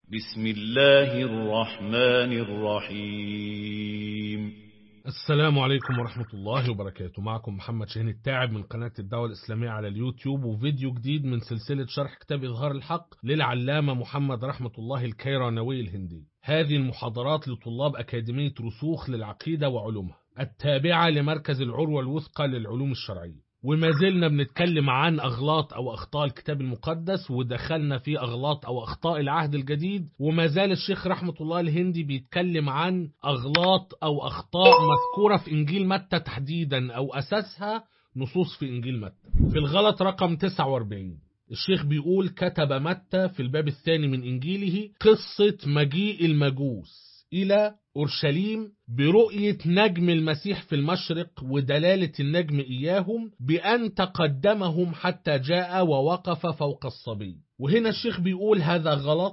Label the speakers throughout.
Speaker 1: بسم الله الرحمن الرحيم
Speaker 2: السلام عليكم ورحمة الله وبركاته معكم محمد شاهين التاعب من قناة الدعوة الإسلامية على اليوتيوب وفيديو جديد من سلسلة شرح كتاب إظهار الحق للعلامة محمد رحمة الله الكيرانوي الهندي هذه المحاضرات لطلاب أكاديمية رسوخ للعقيدة وعلومها التابعة لمركز العروة الوثقى للعلوم الشرعية وما زلنا بنتكلم عن أغلاط أو أخطاء الكتاب المقدس ودخلنا في أغلاط أو أخطاء العهد الجديد وما زال الشيخ رحمة الله الهندي بيتكلم عن أغلاط أو أخطاء مذكورة في إنجيل متى تحديدا أو أساسها نصوص في إنجيل متى في الغلط رقم 49 الشيخ بيقول كتب متى في الباب الثاني من إنجيله قصة مجيء المجوس إلى أورشليم برؤية نجم المسيح في المشرق ودلالة النجم إياهم بأن تقدمهم حتى جاء ووقف فوق الصبي وهنا الشيخ بيقول هذا غلط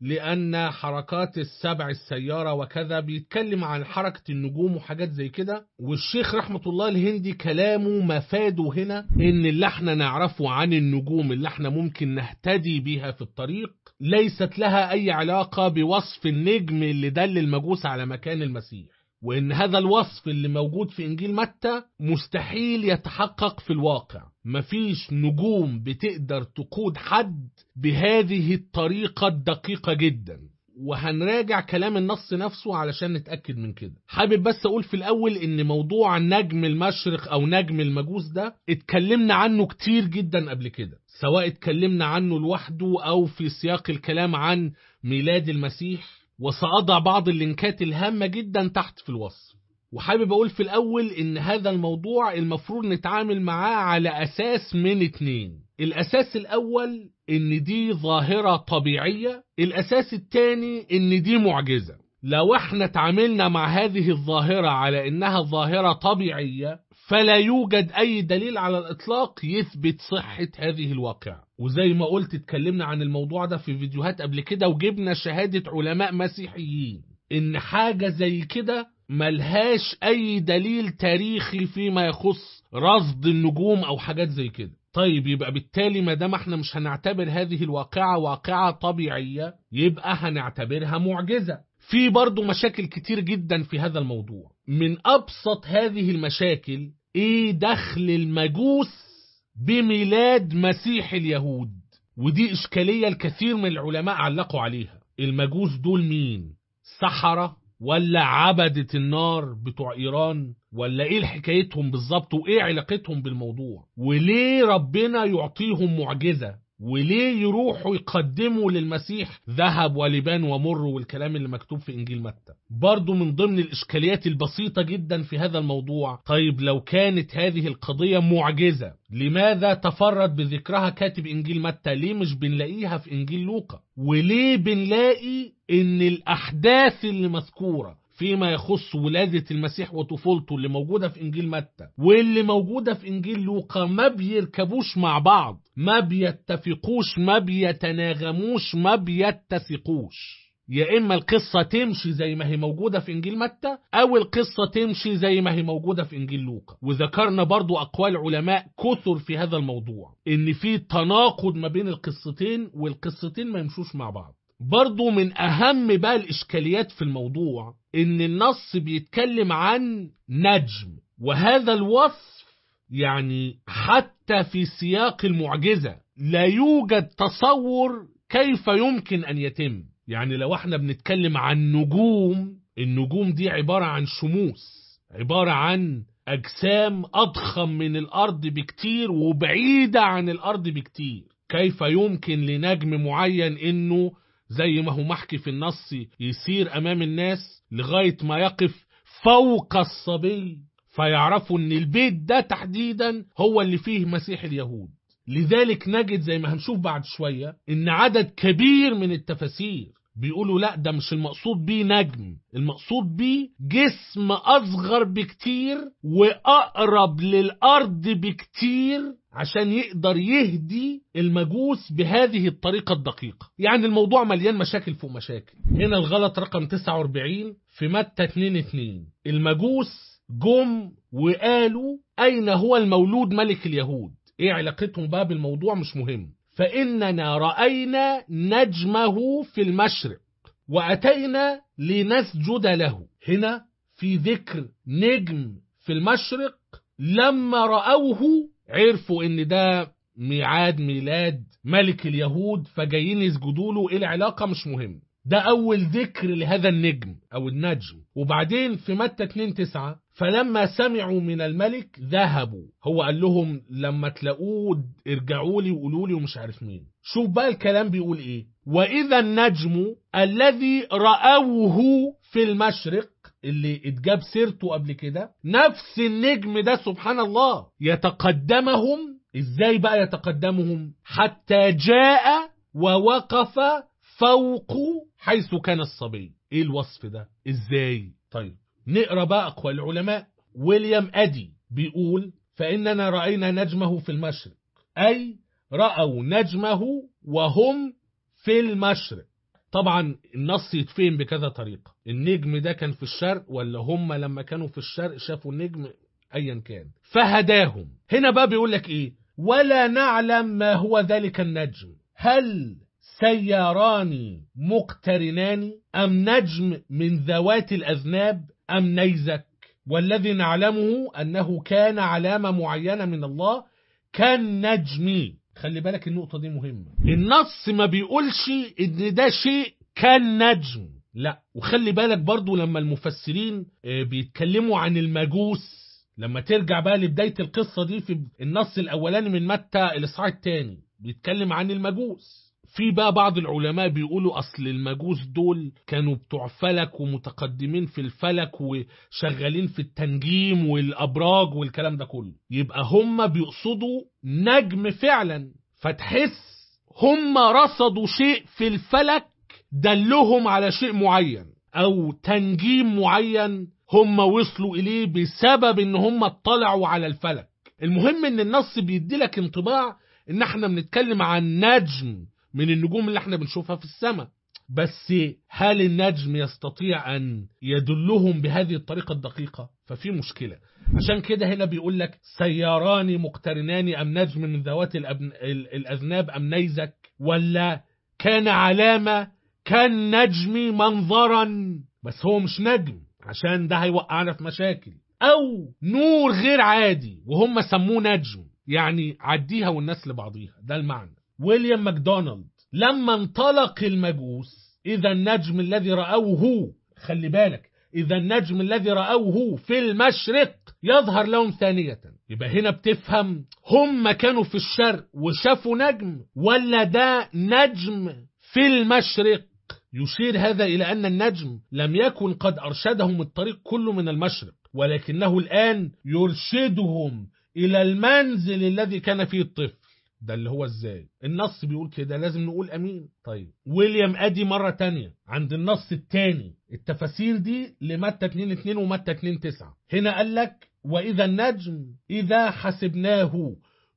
Speaker 2: لأن حركات السبع السيارة وكذا بيتكلم عن حركة النجوم وحاجات زي كده والشيخ رحمة الله الهندي كلامه مفاده هنا إن اللي احنا نعرفه عن النجوم اللي احنا ممكن نهتدي بيها في الطريق ليست لها أي علاقة بوصف النجم اللي دل المجوس على مكان المسيح وإن هذا الوصف اللي موجود في إنجيل متى مستحيل يتحقق في الواقع مفيش نجوم بتقدر تقود حد بهذه الطريقة الدقيقة جدا وهنراجع كلام النص نفسه علشان نتأكد من كده حابب بس أقول في الأول إن موضوع نجم المشرق أو نجم المجوس ده اتكلمنا عنه كتير جدا قبل كده سواء اتكلمنا عنه لوحده أو في سياق الكلام عن ميلاد المسيح وسأضع بعض اللينكات الهامة جدا تحت في الوصف وحابب أقول في الأول إن هذا الموضوع المفروض نتعامل معاه على أساس من اتنين الأساس الأول إن دي ظاهرة طبيعية الأساس الثاني إن دي معجزة لو احنا تعاملنا مع هذه الظاهرة على إنها ظاهرة طبيعية فلا يوجد أي دليل على الإطلاق يثبت صحة هذه الواقعة وزي ما قلت اتكلمنا عن الموضوع ده في فيديوهات قبل كده وجبنا شهادة علماء مسيحيين إن حاجة زي كده ملهاش أي دليل تاريخي فيما يخص رصد النجوم أو حاجات زي كده طيب يبقى بالتالي ما دام احنا مش هنعتبر هذه الواقعة واقعة طبيعية يبقى هنعتبرها معجزة في برضو مشاكل كتير جدا في هذا الموضوع من أبسط هذه المشاكل ايه دخل المجوس بميلاد مسيح اليهود ودي إشكالية الكثير من العلماء علقوا عليها المجوس دول مين سحرة ولا عبدة النار بتوع إيران ولا إيه حكايتهم بالظبط وإيه علاقتهم بالموضوع وليه ربنا يعطيهم معجزة وليه يروحوا يقدموا للمسيح ذهب ولبان ومر والكلام اللي مكتوب في إنجيل متى برضو من ضمن الإشكاليات البسيطة جدا في هذا الموضوع طيب لو كانت هذه القضية معجزة لماذا تفرد بذكرها كاتب إنجيل متى ليه مش بنلاقيها في إنجيل لوقا وليه بنلاقي إن الأحداث اللي مذكورة فيما يخص ولادة المسيح وطفولته اللي موجودة في إنجيل متى واللي موجودة في إنجيل لوقا ما بيركبوش مع بعض ما بيتفقوش ما بيتناغموش ما بيتسقوش يا إما القصة تمشي زي ما هي موجودة في إنجيل متى أو القصة تمشي زي ما هي موجودة في إنجيل لوقا وذكرنا برضو أقوال علماء كثر في هذا الموضوع إن في تناقض ما بين القصتين والقصتين ما يمشوش مع بعض برضو من أهم بقى الإشكاليات في الموضوع إن النص بيتكلم عن نجم وهذا الوصف يعني حتى في سياق المعجزة لا يوجد تصور كيف يمكن أن يتم يعني لو احنا بنتكلم عن نجوم النجوم دي عبارة عن شموس عبارة عن أجسام أضخم من الأرض بكتير وبعيدة عن الأرض بكتير كيف يمكن لنجم معين إنه زي ما هو محكي في النص يسير أمام الناس لغاية ما يقف فوق الصبي فيعرفوا ان البيت ده تحديدا هو اللي فيه مسيح اليهود لذلك نجد زي ما هنشوف بعد شوية ان عدد كبير من التفاسير بيقولوا لا ده مش المقصود بيه نجم المقصود بيه جسم أصغر بكتير وأقرب للأرض بكتير عشان يقدر يهدي المجوس بهذه الطريقة الدقيقة يعني الموضوع مليان مشاكل فوق مشاكل هنا الغلط رقم 49 في متى 2 2 المجوس جم وقالوا أين هو المولود ملك اليهود ايه علاقتهم بقى بالموضوع مش مهم فإننا رأينا نجمه في المشرق وأتينا لنسجد له هنا في ذكر نجم في المشرق لما رأوه عرفوا ان ده ميعاد ميلاد ملك اليهود فجايين يسجدوا له ايه العلاقة مش مهم ده أول ذكر لهذا النجم أو النجم وبعدين في متى 2 9 فلما سمعوا من الملك ذهبوا هو قال لهم لما تلاقوه ارجعوا لي وقولوا لي ومش عارف مين شوف بقى الكلام بيقول ايه وإذا النجم الذي رأوه في المشرق اللي اتجاب سيرته قبل كده نفس النجم ده سبحان الله يتقدمهم ازاي بقى يتقدمهم حتى جاء ووقف فوق حيث كان الصبي ايه الوصف ده ازاي طيب نقرا بقى اقوال العلماء ويليام ادي بيقول فاننا راينا نجمه في المشرق اي راوا نجمه وهم في المشرق طبعا النص يتفهم بكذا طريقة النجم ده كان في الشرق ولا هم لما كانوا في الشرق شافوا النجم ايا كان فهداهم هنا بقى بيقول لك ايه ولا نعلم ما هو ذلك النجم هل سياران مقترنان أم نجم من ذوات الأذناب أم نيزك والذي نعلمه أنه كان علامة معينة من الله كالنجم خلي بالك النقطة دي مهمة النص ما بيقولش إن ده شيء كالنجم لا وخلي بالك برضو لما المفسرين بيتكلموا عن المجوس لما ترجع بقى لبداية القصة دي في النص الأولاني من متى الإصحاح الثاني بيتكلم عن المجوس في بقى بعض العلماء بيقولوا أصل المجوس دول كانوا بتوع فلك ومتقدمين في الفلك وشغالين في التنجيم والأبراج والكلام ده كله يبقى هم بيقصدوا نجم فعلا فتحس هم رصدوا شيء في الفلك دلهم على شيء معين أو تنجيم معين هم وصلوا إليه بسبب إن هم اطلعوا على الفلك المهم إن النص بيدي لك انطباع إن احنا بنتكلم عن نجم من النجوم اللي احنا بنشوفها في السماء بس هل النجم يستطيع أن يدلهم بهذه الطريقة الدقيقة ففي مشكلة عشان كده هنا بيقول لك سياران مقترنان أم نجم من ذوات الأبن... الأذناب أم نيزك ولا كان علامة كان نجم منظرا بس هو مش نجم عشان ده هيوقعنا في مشاكل أو نور غير عادي وهم سموه نجم يعني عديها والناس لبعضيها ده المعنى ويليام ماكدونالد لما انطلق المجوس إذا النجم الذي رأوه خلي بالك إذا النجم الذي رأوه في المشرق يظهر لهم ثانية يبقى هنا بتفهم هم كانوا في الشرق وشافوا نجم ولا ده نجم في المشرق يشير هذا إلى أن النجم لم يكن قد أرشدهم الطريق كله من المشرق ولكنه الآن يرشدهم إلى المنزل الذي كان فيه الطفل ده اللي هو ازاي النص بيقول كده لازم نقول امين طيب ويليام ادي مرة تانية عند النص التاني التفاسير دي لمتى 2 2 ومتى 2 9 هنا قال لك واذا النجم اذا حسبناه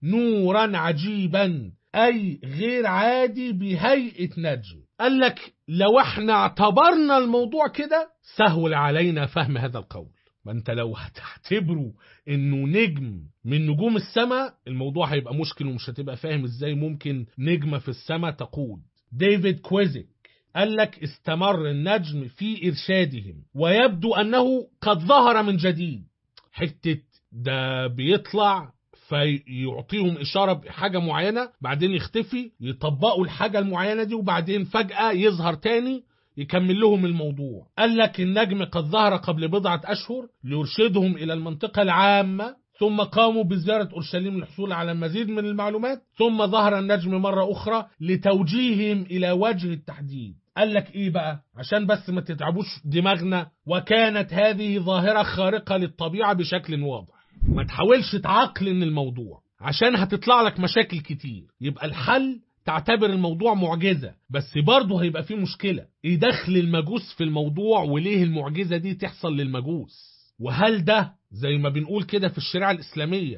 Speaker 2: نورا عجيبا اي غير عادي بهيئة نجم قال لك لو احنا اعتبرنا الموضوع كده سهل علينا فهم هذا القول ما انت لو هتعتبره انه نجم من نجوم السماء الموضوع هيبقى مشكل ومش هتبقى فاهم ازاي ممكن نجمة في السماء تقود ديفيد كويزيك قال لك استمر النجم في إرشادهم ويبدو أنه قد ظهر من جديد حتة ده بيطلع فيعطيهم إشارة بحاجة معينة بعدين يختفي يطبقوا الحاجة المعينة دي وبعدين فجأة يظهر تاني يكمل لهم الموضوع قال لك النجم قد ظهر قبل بضعة أشهر ليرشدهم إلى المنطقة العامة ثم قاموا بزيارة أورشليم للحصول على المزيد من المعلومات ثم ظهر النجم مرة أخرى لتوجيههم إلى وجه التحديد قال لك إيه بقى عشان بس ما تتعبوش دماغنا وكانت هذه ظاهرة خارقة للطبيعة بشكل واضح ما تحاولش تعقلن الموضوع عشان هتطلع لك مشاكل كتير يبقى الحل تعتبر الموضوع معجزة بس برضه هيبقى فيه مشكلة ايه دخل المجوس في الموضوع وليه المعجزة دي تحصل للمجوس وهل ده زي ما بنقول كده في الشريعة الإسلامية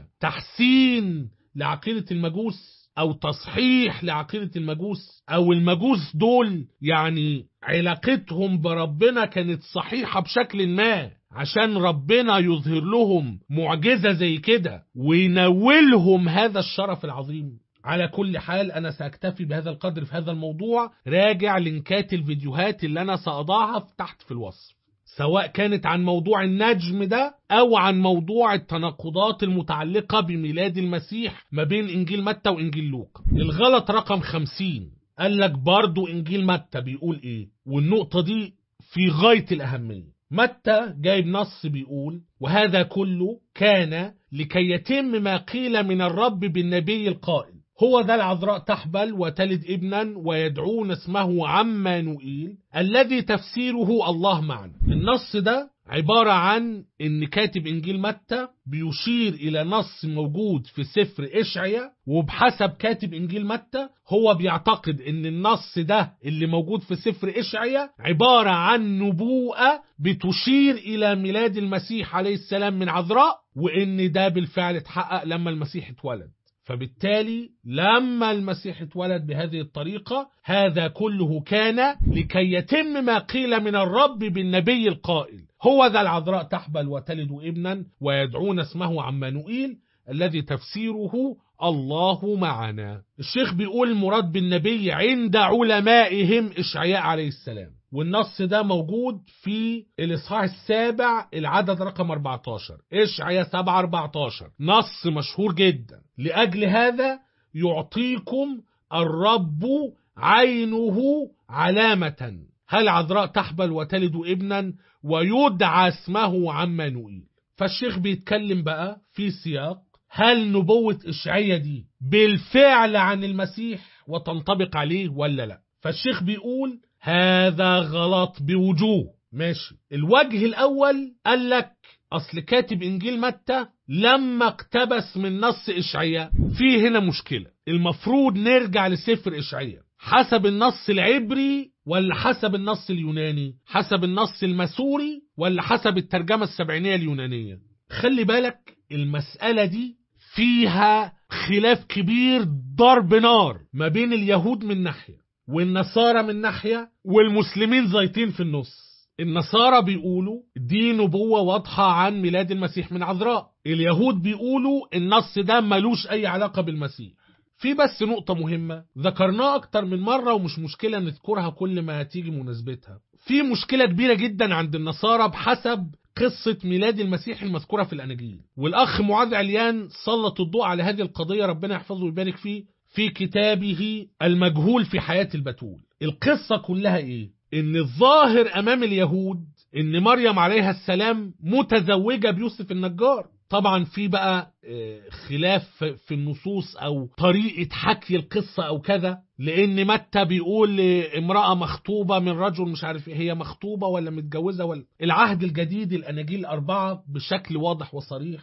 Speaker 2: تحسين لعقيدة المجوس أو تصحيح لعقيدة المجوس أو المجوس دول يعني علاقتهم بربنا كانت صحيحة بشكل ما عشان ربنا يظهر لهم معجزة زي كده وينولهم هذا الشرف العظيم على كل حال أنا سأكتفي بهذا القدر في هذا الموضوع راجع لينكات الفيديوهات اللي أنا سأضعها في تحت في الوصف سواء كانت عن موضوع النجم ده أو عن موضوع التناقضات المتعلقة بميلاد المسيح ما بين إنجيل متى وإنجيل لوقا الغلط رقم خمسين قال لك برضو إنجيل متى بيقول إيه والنقطة دي في غاية الأهمية متى جايب نص بيقول وهذا كله كان لكي يتم ما قيل من الرب بالنبي القائل هو ذا العذراء تحبل وتلد ابنا ويدعون اسمه عمانوئيل الذي تفسيره الله معنا النص ده عبارة عن ان كاتب انجيل متى بيشير الى نص موجود في سفر اشعيا وبحسب كاتب انجيل متى هو بيعتقد ان النص ده اللي موجود في سفر اشعيا عبارة عن نبوءة بتشير الى ميلاد المسيح عليه السلام من عذراء وان ده بالفعل اتحقق لما المسيح اتولد فبالتالي لما المسيح اتولد بهذه الطريقة هذا كله كان لكي يتم ما قيل من الرب بالنبي القائل هو ذا العذراء تحبل وتلد ابنا ويدعون اسمه عمانوئيل الذي تفسيره الله معنا الشيخ بيقول المراد بالنبي عند علمائهم إشعياء عليه السلام والنص ده موجود في الإصحاح السابع العدد رقم 14 إشعياء 7 14 نص مشهور جدا لأجل هذا يعطيكم الرب عينه علامة هل عذراء تحبل وتلد ابنا ويدعى اسمه عمانوئيل فالشيخ بيتكلم بقى في سياق هل نبوة إشعية دي بالفعل عن المسيح وتنطبق عليه ولا لا فالشيخ بيقول هذا غلط بوجوه ماشي الوجه الأول قال لك أصل كاتب إنجيل متى لما اقتبس من نص إشعياء في هنا مشكلة المفروض نرجع لسفر إشعياء حسب النص العبري ولا حسب النص اليوناني حسب النص المسوري ولا حسب الترجمة السبعينية اليونانية خلي بالك المسألة دي فيها خلاف كبير ضرب نار ما بين اليهود من ناحية والنصارى من ناحية والمسلمين زيطين في النص النصارى بيقولوا دي نبوة واضحة عن ميلاد المسيح من عذراء اليهود بيقولوا النص ده ملوش أي علاقة بالمسيح في بس نقطة مهمة ذكرناها أكتر من مرة ومش مشكلة نذكرها كل ما تيجي مناسبتها في مشكلة كبيرة جدا عند النصارى بحسب قصة ميلاد المسيح المذكورة في الأناجيل والأخ معاذ عليان سلط الضوء على هذه القضية ربنا يحفظه ويبارك فيه في كتابه المجهول في حياة البتول القصة كلها إيه؟ إن الظاهر أمام اليهود إن مريم عليها السلام متزوجة بيوسف النجار طبعا في بقى خلاف في النصوص او طريقة حكي القصة او كذا لان متى بيقول امرأة مخطوبة من رجل مش عارف هي مخطوبة ولا متجوزة ولا العهد الجديد الاناجيل الاربعة بشكل واضح وصريح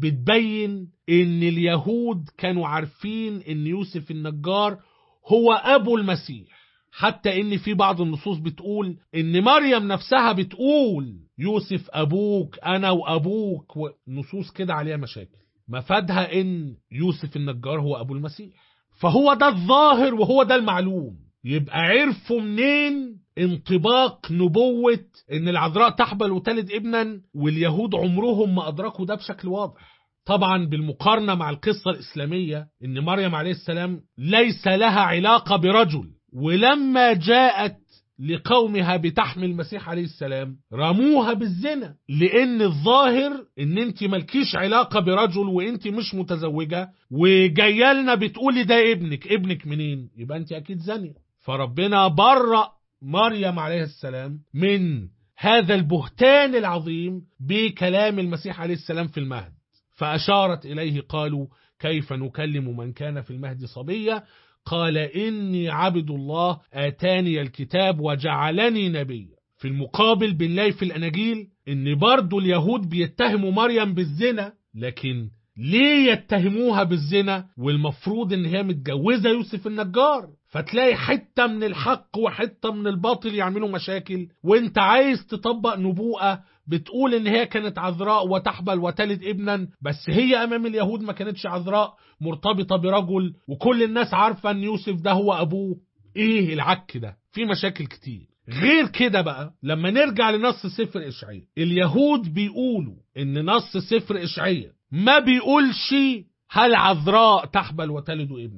Speaker 2: بتبين ان اليهود كانوا عارفين ان يوسف النجار هو ابو المسيح حتى ان في بعض النصوص بتقول ان مريم نفسها بتقول يوسف ابوك انا وابوك ونصوص كده عليها مشاكل مفادها ان يوسف النجار هو ابو المسيح فهو ده الظاهر وهو ده المعلوم يبقى عرفوا منين انطباق نبوة ان العذراء تحبل وتلد ابنا واليهود عمرهم ما ادركوا ده بشكل واضح طبعا بالمقارنة مع القصة الإسلامية ان مريم عليه السلام ليس لها علاقة برجل ولما جاءت لقومها بتحمل المسيح عليه السلام رموها بالزنا لان الظاهر ان انت ملكيش علاقة برجل وانت مش متزوجة وجايه لنا بتقولي ده ابنك ابنك منين يبقى انت اكيد زانية فربنا برأ مريم عليه السلام من هذا البهتان العظيم بكلام المسيح عليه السلام في المهد فأشارت إليه قالوا كيف نكلم من كان في المهد صبيا قال إني عبد الله آتاني الكتاب وجعلني نبيا في المقابل بنلاقي في الأناجيل إن برضو اليهود بيتهموا مريم بالزنا لكن ليه يتهموها بالزنا والمفروض ان هي متجوزة يوسف النجار فتلاقي حتة من الحق وحتة من الباطل يعملوا مشاكل وانت عايز تطبق نبوءة بتقول ان هي كانت عذراء وتحبل وتلد ابنا بس هي امام اليهود ما كانتش عذراء مرتبطة برجل وكل الناس عارفة ان يوسف ده هو ابوه ايه العك ده في مشاكل كتير غير كده بقى لما نرجع لنص سفر اشعياء اليهود بيقولوا ان نص سفر اشعياء ما بيقولش هل عذراء تحبل وتلد ابنا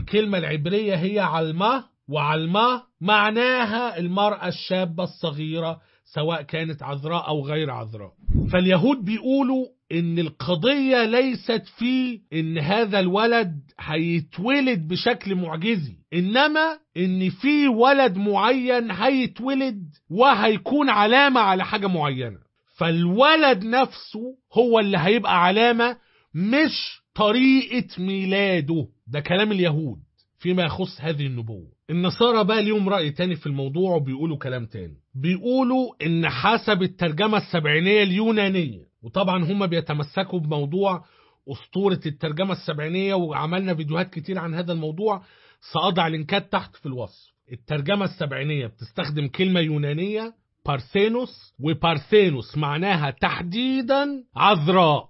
Speaker 2: الكلمة العبرية هي علمة وعلمة معناها المرأة الشابة الصغيرة سواء كانت عذراء أو غير عذراء فاليهود بيقولوا إن القضية ليست في إن هذا الولد هيتولد بشكل معجزي إنما إن في ولد معين هيتولد وهيكون علامة على حاجة معينة فالولد نفسه هو اللي هيبقى علامة مش طريقة ميلاده ده كلام اليهود فيما يخص هذه النبوة النصارى بقى ليهم رأي تاني في الموضوع وبيقولوا كلام تاني بيقولوا ان حسب الترجمة السبعينية اليونانية وطبعا هم بيتمسكوا بموضوع أسطورة الترجمة السبعينية وعملنا فيديوهات كتير عن هذا الموضوع سأضع لينكات تحت في الوصف الترجمة السبعينية بتستخدم كلمة يونانية بارثينوس وبارثينوس معناها تحديدا عذراء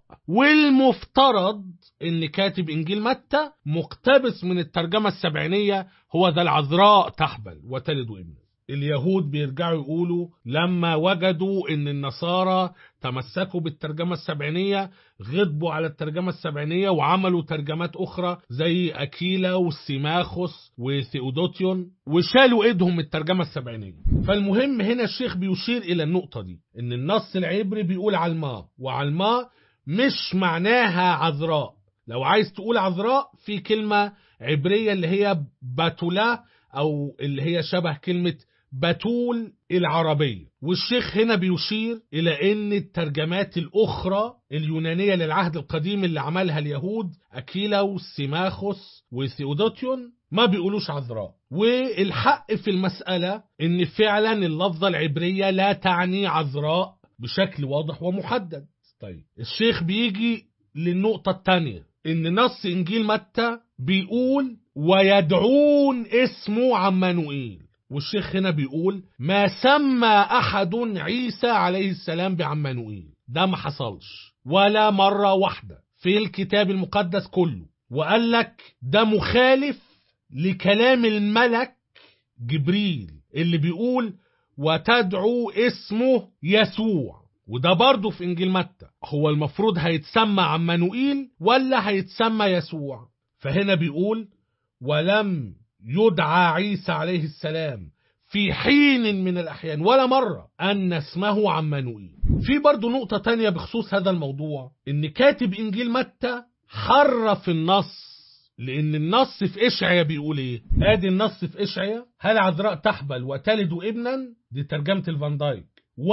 Speaker 2: والمفترض ان كاتب انجيل متى مقتبس من الترجمة السبعينية هو ذا العذراء تحبل وتلد ابنه اليهود بيرجعوا يقولوا لما وجدوا ان النصارى تمسكوا بالترجمة السبعينية غضبوا على الترجمة السبعينية وعملوا ترجمات اخرى زي اكيلا والسيماخوس وثيودوتيون وشالوا ايدهم من الترجمة السبعينية فالمهم هنا الشيخ بيشير الى النقطة دي ان النص العبري بيقول علماء وعلماء مش معناها عذراء لو عايز تقول عذراء في كلمة عبرية اللي هي باتولا او اللي هي شبه كلمة بتول العربية والشيخ هنا بيشير إلى أن الترجمات الأخرى اليونانية للعهد القديم اللي عملها اليهود أكيلا والسيماخوس وثيودوتيون ما بيقولوش عذراء والحق في المسألة أن فعلا اللفظة العبرية لا تعني عذراء بشكل واضح ومحدد طيب الشيخ بيجي للنقطة الثانية ان نص انجيل متى بيقول ويدعون اسمه عمانوئيل والشيخ هنا بيقول ما سمى احد عيسى عليه السلام بعمانوئيل ده ما حصلش ولا مرة واحدة في الكتاب المقدس كله وقال لك ده مخالف لكلام الملك جبريل اللي بيقول وتدعو اسمه يسوع وده برضه في انجيل متى هو المفروض هيتسمى عمانوئيل ولا هيتسمى يسوع فهنا بيقول ولم يدعى عيسى عليه السلام في حين من الأحيان ولا مرة أن اسمه عمانوئيل في برضه نقطة تانية بخصوص هذا الموضوع إن كاتب إنجيل متى حرف النص لأن النص في إشعيا بيقول إيه؟ آدي النص في إشعيا هل عذراء تحبل وتلد ابنا دي ترجمة الفان دايك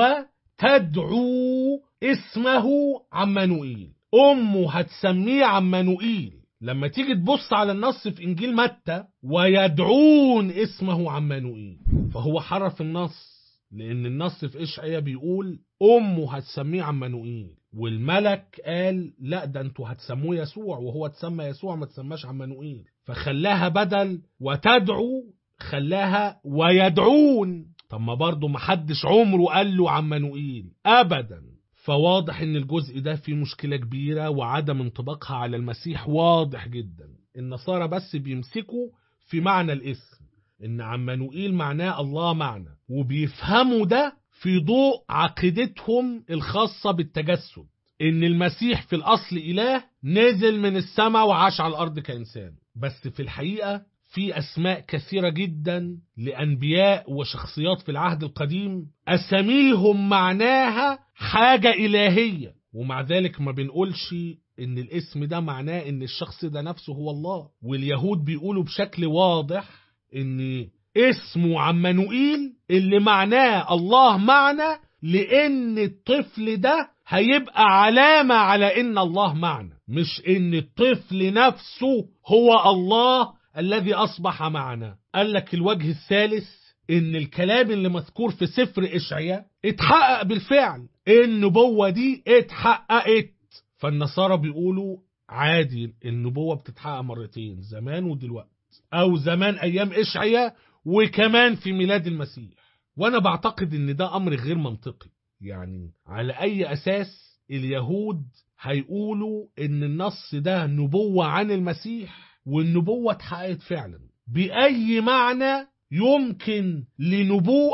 Speaker 2: وتدعو اسمه عمانوئيل أمه هتسميه عمانوئيل لما تيجي تبص على النص في إنجيل متى ويدعون اسمه عمانوئيل فهو حرف النص لأن النص في إشعيا بيقول أمه هتسميه عمانوئيل والملك قال لا ده انتوا هتسموه يسوع وهو تسمى يسوع ما تسماش عمانوئيل فخلاها بدل وتدعو خلاها ويدعون طب ما برضه محدش عمره قال له عمانوئيل أبدا فواضح ان الجزء ده فيه مشكلة كبيرة وعدم انطباقها على المسيح واضح جدا النصارى بس بيمسكوا في معنى الاسم ان عمانوئيل معناه الله معنا وبيفهموا ده في ضوء عقيدتهم الخاصة بالتجسد ان المسيح في الاصل اله نزل من السماء وعاش على الارض كانسان بس في الحقيقة في أسماء كثيرة جدا لأنبياء وشخصيات في العهد القديم أساميهم معناها حاجة إلهية ومع ذلك ما بنقولش إن الاسم ده معناه إن الشخص ده نفسه هو الله واليهود بيقولوا بشكل واضح إن اسمه عمانوئيل اللي معناه الله معنا لأن الطفل ده هيبقى علامة على إن الله معنا مش إن الطفل نفسه هو الله الذي أصبح معنا قال لك الوجه الثالث إن الكلام اللي مذكور في سفر إشعياء اتحقق بالفعل النبوة دي اتحققت فالنصارى بيقولوا عادي النبوة بتتحقق مرتين زمان ودلوقتي أو زمان أيام إشعياء وكمان في ميلاد المسيح وأنا بعتقد إن ده أمر غير منطقي يعني على أي أساس اليهود هيقولوا إن النص ده نبوة عن المسيح والنبوة اتحققت فعلا بأي معنى يمكن لنبوءة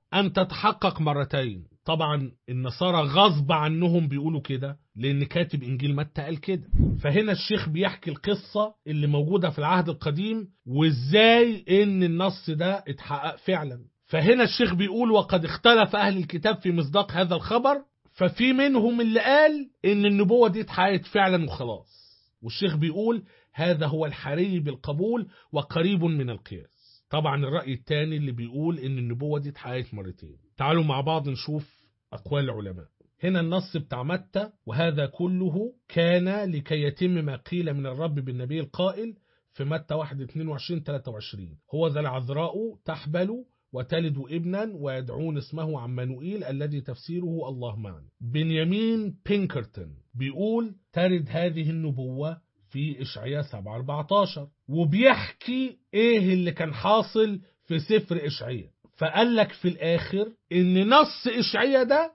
Speaker 2: أن تتحقق مرتين طبعا النصارى غصب عنهم بيقولوا كده لأن كاتب إنجيل متى قال كده فهنا الشيخ بيحكي القصة اللي موجودة في العهد القديم وإزاي إن النص ده اتحقق فعلا فهنا الشيخ بيقول وقد اختلف أهل الكتاب في مصداق هذا الخبر ففي منهم اللي قال إن النبوة دي اتحققت فعلا وخلاص والشيخ بيقول هذا هو الحري بالقبول وقريب من القياس طبعا الرأي الثاني اللي بيقول إن النبوة دي اتحققت مرتين تعالوا مع بعض نشوف أقوال العلماء هنا النص بتاع متى وهذا كله كان لكي يتم ما قيل من الرب بالنبي القائل في متى 1 22 23 هو ذا العذراء تحبل وتلد ابنا ويدعون اسمه عمانوئيل الذي تفسيره الله معنا بنيامين بينكرتون بيقول ترد هذه النبوة في إشعياء 7 14 وبيحكي إيه اللي كان حاصل في سفر إشعياء فقال لك في الآخر إن نص إشعياء ده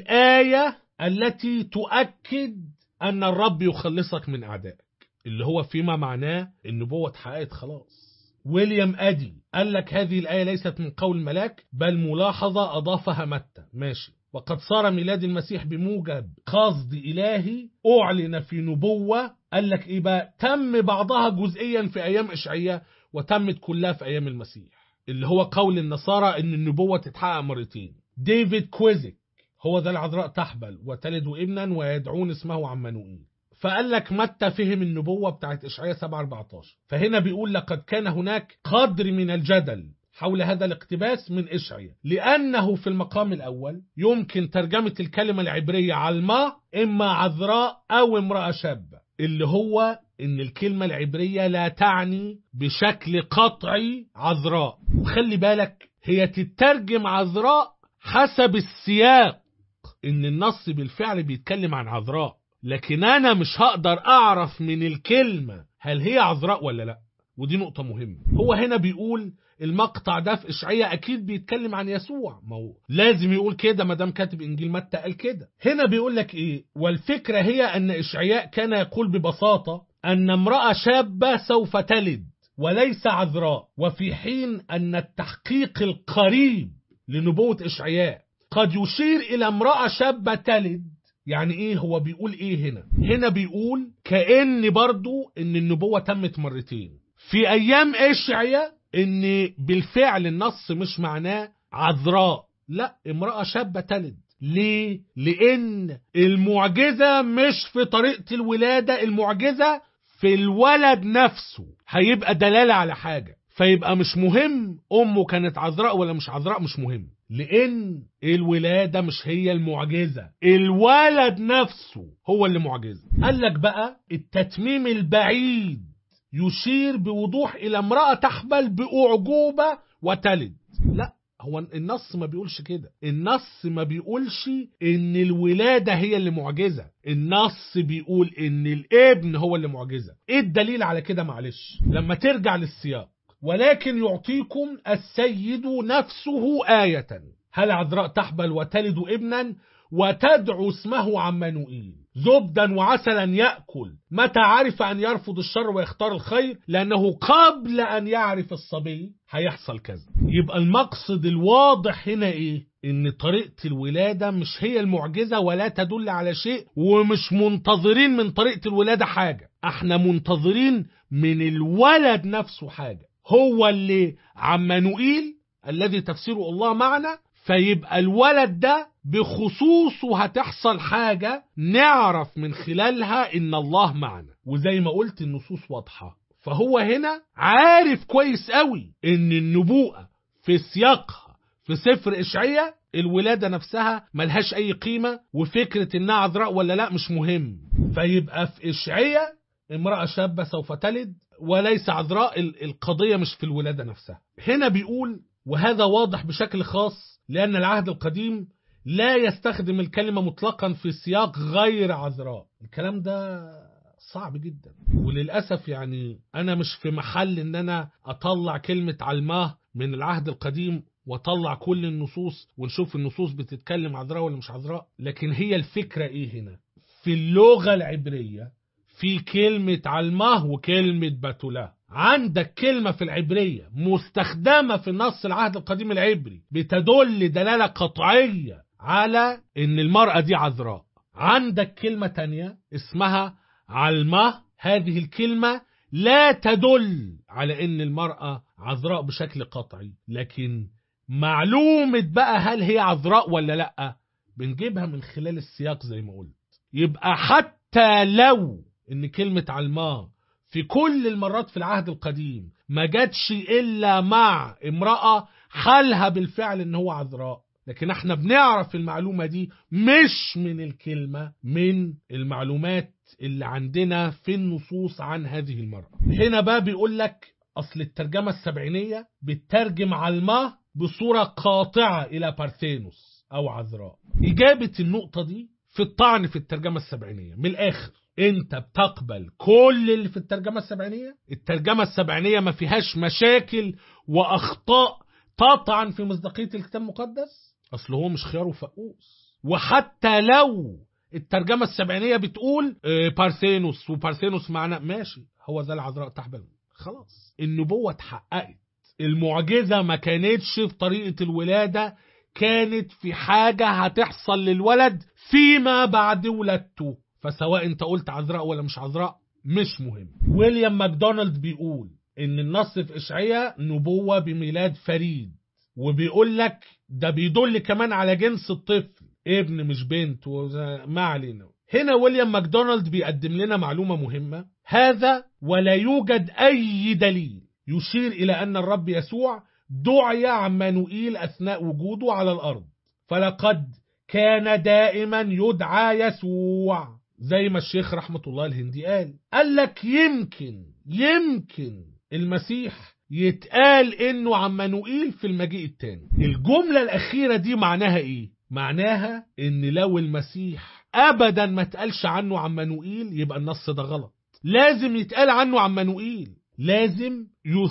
Speaker 2: الآية التي تؤكد أن الرب يخلصك من أعدائك اللي هو فيما معناه النبوة اتحققت خلاص ويليام أدي قال لك هذه الآية ليست من قول ملاك بل ملاحظة أضافها متى ماشي وقد صار ميلاد المسيح بموجب قصد إلهي أعلن في نبوة قال لك إيه بقى تم بعضها جزئيا في أيام إشعياء وتمت كلها في أيام المسيح اللي هو قول النصارى إن النبوة تتحقق مرتين ديفيد كويزك هو ذا العذراء تحبل وتلد ابنا ويدعون اسمه عمانوئيل فقال لك متى فهم النبوة بتاعت إشعياء 7 14 فهنا بيقول لقد كان هناك قدر من الجدل حول هذا الاقتباس من إشعياء لأنه في المقام الأول يمكن ترجمة الكلمة العبرية علما إما عذراء أو امرأة شابة اللي هو إن الكلمة العبرية لا تعني بشكل قطعي عذراء وخلي بالك هي تترجم عذراء حسب السياق إن النص بالفعل بيتكلم عن عذراء لكن أنا مش هقدر أعرف من الكلمة هل هي عذراء ولا لا ودي نقطة مهمة هو هنا بيقول المقطع ده في إشعياء أكيد بيتكلم عن يسوع ما هو لازم يقول كده ما دام كاتب إنجيل متى قال كده هنا بيقول لك إيه والفكرة هي أن إشعياء كان يقول ببساطة أن امرأة شابة سوف تلد وليس عذراء وفي حين أن التحقيق القريب لنبوة إشعياء قد يشير إلى امرأة شابة تلد يعني ايه هو بيقول ايه هنا هنا بيقول كأن برضو ان النبوة تمت مرتين في ايام اشعيا ان بالفعل النص مش معناه عذراء لا امرأة شابة تلد ليه لان المعجزة مش في طريقة الولادة المعجزة في الولد نفسه هيبقى دلالة على حاجة فيبقى مش مهم امه كانت عذراء ولا مش عذراء مش مهم لان الولادة مش هي المعجزة الولد نفسه هو اللي معجزة قال لك بقى التتميم البعيد يشير بوضوح الى امرأة تحبل بأعجوبة وتلد لا هو النص ما بيقولش كده النص ما بيقولش ان الولادة هي اللي معجزة النص بيقول ان الابن هو اللي معجزة ايه الدليل على كده معلش لما ترجع للسياق ولكن يعطيكم السيد نفسه آية هل عذراء تحبل وتلد ابنا وتدعو اسمه عمانوئيل زبدا وعسلا يأكل متى عرف أن يرفض الشر ويختار الخير لأنه قبل أن يعرف الصبي هيحصل كذا يبقى المقصد الواضح هنا إيه إن طريقة الولادة مش هي المعجزة ولا تدل على شيء ومش منتظرين من طريقة الولادة حاجة احنا منتظرين من الولد نفسه حاجة هو اللي عمانوئيل الذي تفسيره الله معنا فيبقى الولد ده بخصوصه هتحصل حاجة نعرف من خلالها إن الله معنا وزي ما قلت النصوص واضحة فهو هنا عارف كويس قوي إن النبوءة في سياقها في سفر إشعية الولادة نفسها ملهاش أي قيمة وفكرة إنها عذراء ولا لا مش مهم فيبقى في إشعية امرأة شابة سوف تلد وليس عذراء القضية مش في الولادة نفسها هنا بيقول وهذا واضح بشكل خاص لأن العهد القديم لا يستخدم الكلمة مطلقا في سياق غير عذراء الكلام ده صعب جدا وللأسف يعني أنا مش في محل إن أنا أطلع كلمة علماه من العهد القديم واطلع كل النصوص ونشوف النصوص بتتكلم عذراء ولا مش عذراء لكن هي الفكرة ايه هنا في اللغة العبرية في كلمة علماه وكلمة بتولاه عندك كلمة في العبرية مستخدمة في النص العهد القديم العبري بتدل دلالة قطعية على ان المرأة دي عذراء عندك كلمة تانية اسمها علمة هذه الكلمة لا تدل على ان المرأة عذراء بشكل قطعي لكن معلومة بقى هل هي عذراء ولا لا بنجيبها من خلال السياق زي ما قلت يبقى حتى لو ان كلمة علماء في كل المرات في العهد القديم ما جاتش الا مع امرأة حالها بالفعل ان هو عذراء لكن احنا بنعرف المعلومة دي مش من الكلمة من المعلومات اللي عندنا في النصوص عن هذه المرأة هنا بقى بيقول لك اصل الترجمة السبعينية بتترجم علماه بصورة قاطعة الى بارثينوس او عذراء اجابة النقطة دي في الطعن في الترجمة السبعينية من الاخر انت بتقبل كل اللي في الترجمة السبعينية الترجمة السبعينية ما فيهاش مشاكل واخطاء تطعن في مصداقية الكتاب المقدس اصل هو مش خيار وفقوس وحتى لو الترجمة السبعينية بتقول آه، بارثينوس وبارثينوس معناه ماشي هو ذا العذراء تحبل خلاص النبوة اتحققت المعجزة ما كانتش في طريقة الولادة كانت في حاجة هتحصل للولد فيما بعد ولادته فسواء انت قلت عذراء ولا مش عذراء مش مهم ويليام ماكدونالد بيقول ان النص في اشعياء نبوة بميلاد فريد وبيقول لك ده بيدل كمان على جنس الطفل ابن مش بنت وز- ما علينا هنا ويليام ماكدونالد بيقدم لنا معلومة مهمة هذا ولا يوجد أي دليل يشير إلى أن الرب يسوع دعي عمانوئيل أثناء وجوده على الأرض فلقد كان دائما يدعى يسوع زي ما الشيخ رحمة الله الهندي قال قال لك يمكن يمكن المسيح يتقال انه عمانوئيل في المجيء التاني الجملة الأخيرة دي معناها ايه؟ معناها ان لو المسيح ابدا ما اتقالش عنه عمانوئيل يبقى النص ده غلط لازم يتقال عنه عمانوئيل لازم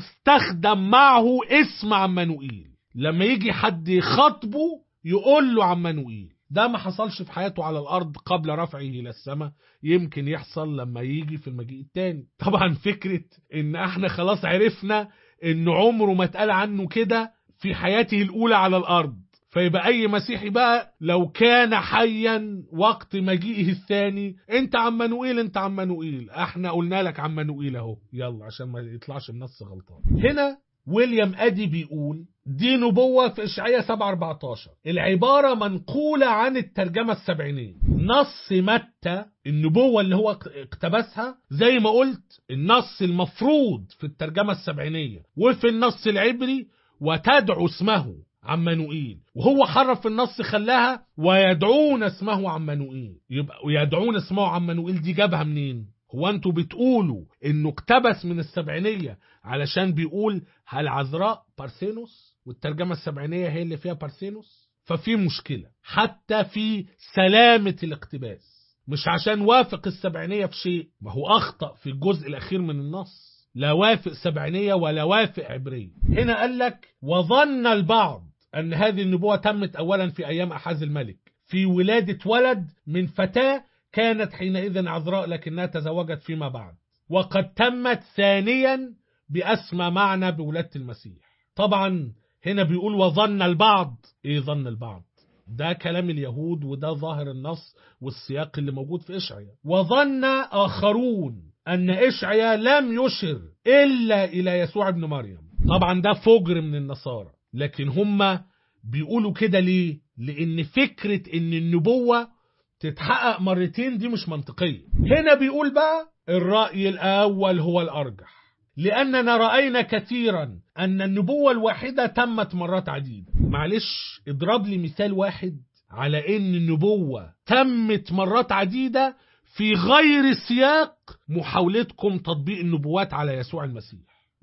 Speaker 2: يستخدم معه اسم عمانوئيل لما يجي حد يخاطبه يقول له عمانوئيل ده ما حصلش في حياته على الارض قبل رفعه الى السماء يمكن يحصل لما يجي في المجيء التاني طبعا فكرة ان احنا خلاص عرفنا ان عمره ما اتقال عنه كده في حياته الاولى على الارض فيبقى اي مسيحي بقى لو كان حيا وقت مجيئه الثاني انت عمانوئيل انت عمانوئيل احنا قلنا لك عمانوئيل اهو يلا عشان ما يطلعش النص غلطان هنا ويليام ادي بيقول دي نبوة في إشعياء 7 14 العبارة منقولة عن الترجمة السبعينية نص متى النبوة اللي هو اقتبسها زي ما قلت النص المفروض في الترجمة السبعينية وفي النص العبري وتدعو اسمه عمانوئيل وهو حرف النص خلاها ويدعون اسمه عمانوئيل يبقى ويدعون اسمه عمانوئيل دي جابها منين هو انتوا بتقولوا انه اقتبس من السبعينية علشان بيقول هل عذراء بارثينوس والترجمة السبعينية هي اللي فيها بارثينوس ففي مشكلة حتى في سلامة الاقتباس مش عشان وافق السبعينية في شيء ما هو أخطأ في الجزء الأخير من النص لا وافق سبعينية ولا وافق عبرية هنا قال لك وظن البعض أن هذه النبوة تمت أولا في أيام أحاز الملك في ولادة ولد من فتاة كانت حينئذ عذراء لكنها تزوجت فيما بعد وقد تمت ثانيا بأسمى معنى بولادة المسيح طبعا هنا بيقول وظن البعض ايه ظن البعض ده كلام اليهود وده ظاهر النص والسياق اللي موجود في إشعيا وظن آخرون أن إشعيا لم يشر إلا إلى يسوع ابن مريم طبعا ده فجر من النصارى لكن هم بيقولوا كده ليه لأن فكرة أن النبوة تتحقق مرتين دي مش منطقية هنا بيقول بقى الرأي الأول هو الأرجح لأننا رأينا كثيرا أن النبوة الواحدة تمت مرات عديدة معلش اضرب لي مثال واحد على أن النبوة تمت مرات عديدة في غير سياق محاولتكم تطبيق النبوات على يسوع المسيح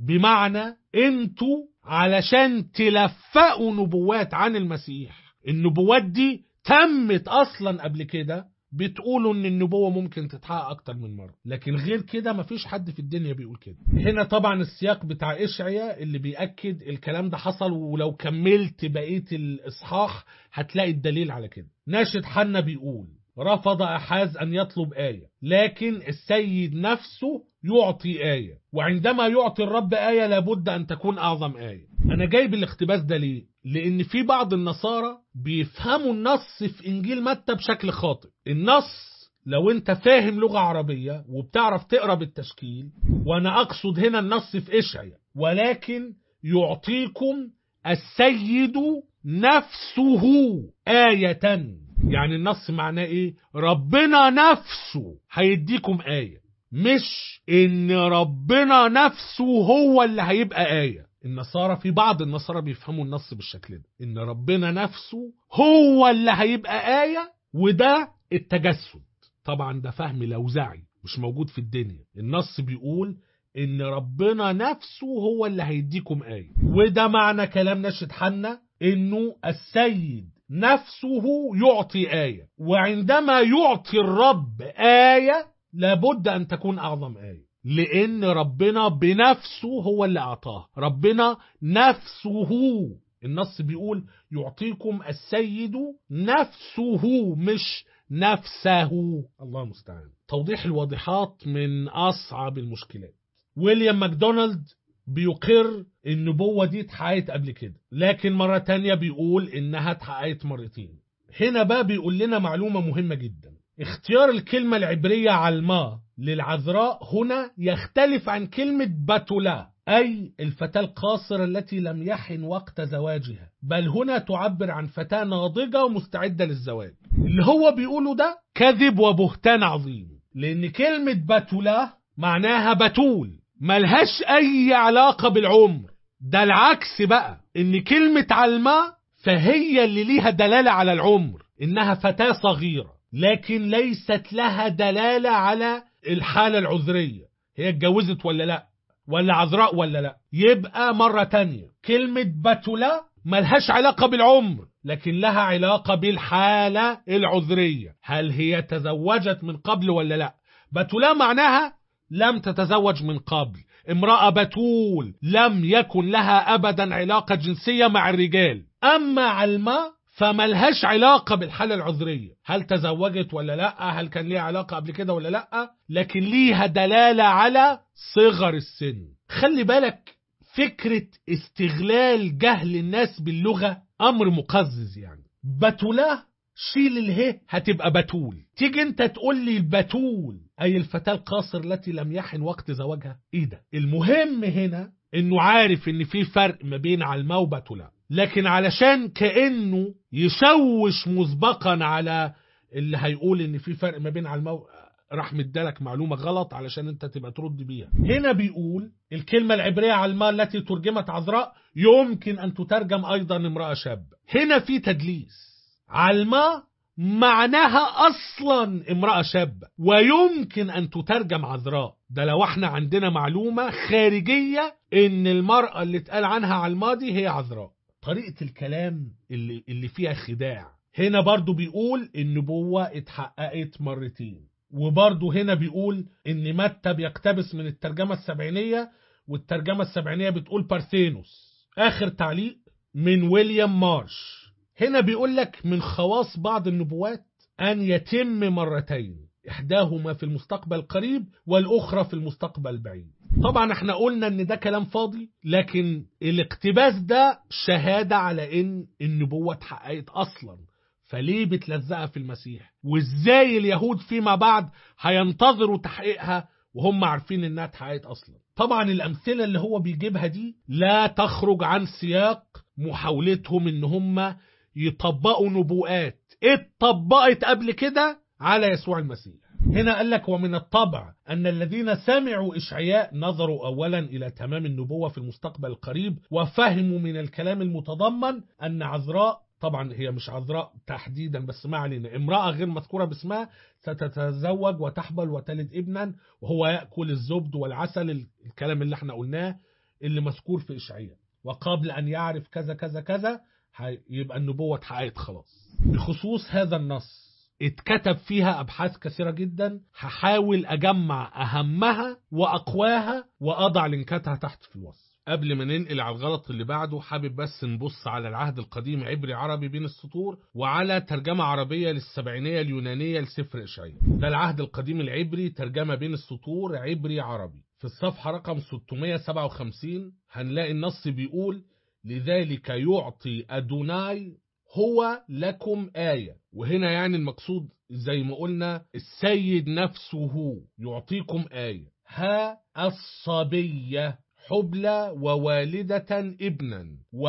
Speaker 2: بمعنى انتوا علشان تلفقوا نبوات عن المسيح النبوات دي تمت اصلا قبل كده بتقولوا ان النبوة ممكن تتحقق اكتر من مرة لكن غير كده مفيش حد في الدنيا بيقول كده هنا طبعا السياق بتاع اشعيا اللي بيأكد الكلام ده حصل ولو كملت بقية الاصحاح هتلاقي الدليل على كده ناشد حنا بيقول رفض أحاز أن يطلب آية لكن السيد نفسه يعطي آية وعندما يعطي الرب آية لابد أن تكون أعظم آية أنا جايب الاقتباس ده ليه؟ لأن في بعض النصارى بيفهموا النص في إنجيل متى بشكل خاطئ النص لو انت فاهم لغة عربية وبتعرف تقرا بالتشكيل وانا اقصد هنا النص في اشعيا ولكن يعطيكم السيد نفسه آية يعني النص معناه ايه ربنا نفسه هيديكم آية مش ان ربنا نفسه هو اللي هيبقى آية النصارى في بعض النصارى بيفهموا النص بالشكل ده ان ربنا نفسه هو اللي هيبقى آية وده التجسد طبعا ده فهم لوزعي مش موجود في الدنيا النص بيقول ان ربنا نفسه هو اللي هيديكم آية وده معنى كلام نشد حنا انه السيد نفسه يعطي آية وعندما يعطي الرب آية لابد أن تكون أعظم آية لأن ربنا بنفسه هو اللي أعطاه ربنا نفسه النص بيقول يعطيكم السيد نفسه مش نفسه الله المستعان توضيح الواضحات من أصعب المشكلات ويليام ماكدونالد بيقر النبوة دي اتحققت قبل كده لكن مرة تانية بيقول إنها اتحققت مرتين هنا بقى بيقول لنا معلومة مهمة جدا اختيار الكلمة العبرية علما للعذراء هنا يختلف عن كلمة بتولا أي الفتاة القاصرة التي لم يحن وقت زواجها بل هنا تعبر عن فتاة ناضجة ومستعدة للزواج اللي هو بيقوله ده كذب وبهتان عظيم لأن كلمة بتولا معناها بتول ملهاش أي علاقة بالعمر ده العكس بقى إن كلمة علما فهي اللي ليها دلالة على العمر إنها فتاة صغيرة لكن ليست لها دلالة على الحالة العذرية هي اتجوزت ولا لا ولا عذراء ولا لا يبقى مرة تانية كلمة بتولا ملهاش علاقة بالعمر لكن لها علاقة بالحالة العذرية هل هي تزوجت من قبل ولا لا بتولا معناها لم تتزوج من قبل امرأة بتول لم يكن لها أبدا علاقة جنسية مع الرجال أما علما فملهاش علاقة بالحالة العذرية هل تزوجت ولا لا هل كان ليها علاقة قبل كده ولا لا لكن ليها دلالة على صغر السن خلي بالك فكرة استغلال جهل الناس باللغة أمر مقزز يعني بتولاه شيل اله هتبقى بتول تيجي انت تقول لي البتول اي الفتاة القاصر التي لم يحن وقت زواجها ايه ده المهم هنا انه عارف ان في فرق ما بين علما وبتولا لكن علشان كانه يشوش مسبقا على اللي هيقول ان في فرق ما بين علما راح مدالك معلومه غلط علشان انت تبقى ترد بيها هنا بيقول الكلمه العبريه علما التي ترجمت عذراء يمكن ان تترجم ايضا امراه شابه هنا في تدليس علما معناها اصلا امراه شابه ويمكن ان تترجم عذراء ده لو احنا عندنا معلومه خارجيه ان المراه اللي اتقال عنها على الماضي هي عذراء طريقه الكلام اللي اللي فيها خداع هنا برضو بيقول النبوه اتحققت مرتين وبرضو هنا بيقول ان متى بيقتبس من الترجمه السبعينيه والترجمه السبعينيه بتقول بارثينوس اخر تعليق من ويليام مارش هنا بيقول لك من خواص بعض النبوات أن يتم مرتين إحداهما في المستقبل القريب والأخرى في المستقبل البعيد طبعا احنا قلنا ان ده كلام فاضي لكن الاقتباس ده شهادة على ان النبوة اتحققت اصلا فليه بتلزقها في المسيح وازاي اليهود فيما بعد هينتظروا تحقيقها وهم عارفين انها اتحققت اصلا طبعا الامثلة اللي هو بيجيبها دي لا تخرج عن سياق محاولتهم ان هم يطبقوا نبوءات اتطبقت قبل كده على يسوع المسيح هنا قال لك ومن الطبع أن الذين سمعوا إشعياء نظروا أولا إلى تمام النبوة في المستقبل القريب وفهموا من الكلام المتضمن أن عذراء طبعا هي مش عذراء تحديدا بس ما علينا امرأة غير مذكورة باسمها ستتزوج وتحبل وتلد ابنا وهو يأكل الزبد والعسل الكلام اللي احنا قلناه اللي مذكور في إشعياء وقبل أن يعرف كذا كذا كذا يبقى النبوة اتحققت خلاص بخصوص هذا النص اتكتب فيها أبحاث كثيرة جدا هحاول أجمع أهمها وأقواها وأضع لينكاتها تحت في الوصف قبل ما ننقل على الغلط اللي بعده حابب بس نبص على العهد القديم عبري عربي بين السطور وعلى ترجمة عربية للسبعينية اليونانية لسفر إشعياء ده العهد القديم العبري ترجمة بين السطور عبري عربي في الصفحة رقم 657 هنلاقي النص بيقول لذلك يعطي أدوناي هو لكم آية وهنا يعني المقصود زي ما قلنا السيد نفسه يعطيكم آية ها الصبية حبلى ووالدة ابنا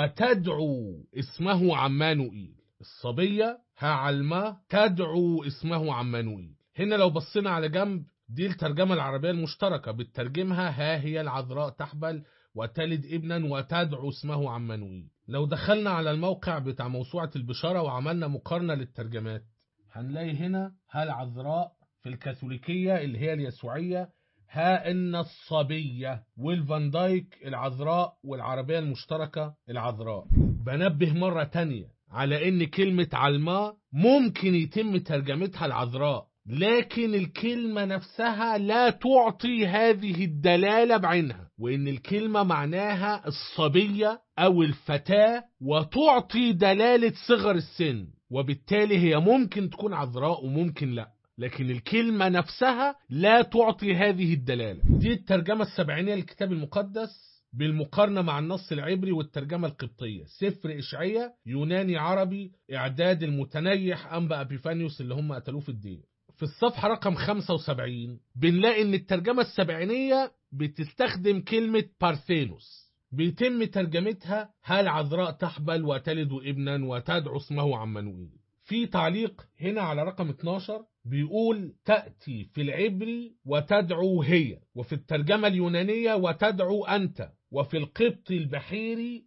Speaker 2: وتدعو اسمه عمانوئيل الصبية ها علمة تدعو اسمه عمانوئيل هنا لو بصينا على جنب دي الترجمة العربية المشتركة بترجمها ها هي العذراء تحبل وتلد ابنا وتدعو اسمه عمانوئيل لو دخلنا على الموقع بتاع موسوعة البشارة وعملنا مقارنة للترجمات هنلاقي هنا ها العذراء في الكاثوليكية اللي هي اليسوعية ها إن الصبية والفان دايك العذراء والعربية المشتركة العذراء بنبه مرة تانية على إن كلمة علماء ممكن يتم ترجمتها العذراء لكن الكلمة نفسها لا تعطي هذه الدلالة بعينها وإن الكلمة معناها الصبية أو الفتاة وتعطي دلالة صغر السن وبالتالي هي ممكن تكون عذراء وممكن لا لكن الكلمة نفسها لا تعطي هذه الدلالة دي الترجمة السبعينية للكتاب المقدس بالمقارنة مع النص العبري والترجمة القبطية سفر إشعية يوناني عربي إعداد المتنيح أنبا أبيفانيوس اللي هم قتلوه في الدين في الصفحة رقم 75 بنلاقي ان الترجمة السبعينية بتستخدم كلمة بارثينوس بيتم ترجمتها هل عذراء تحبل وتلد ابنا وتدعو اسمه عمانوئيل في تعليق هنا على رقم 12 بيقول تأتي في العبري وتدعو هي وفي الترجمة اليونانية وتدعو أنت وفي القبط البحيري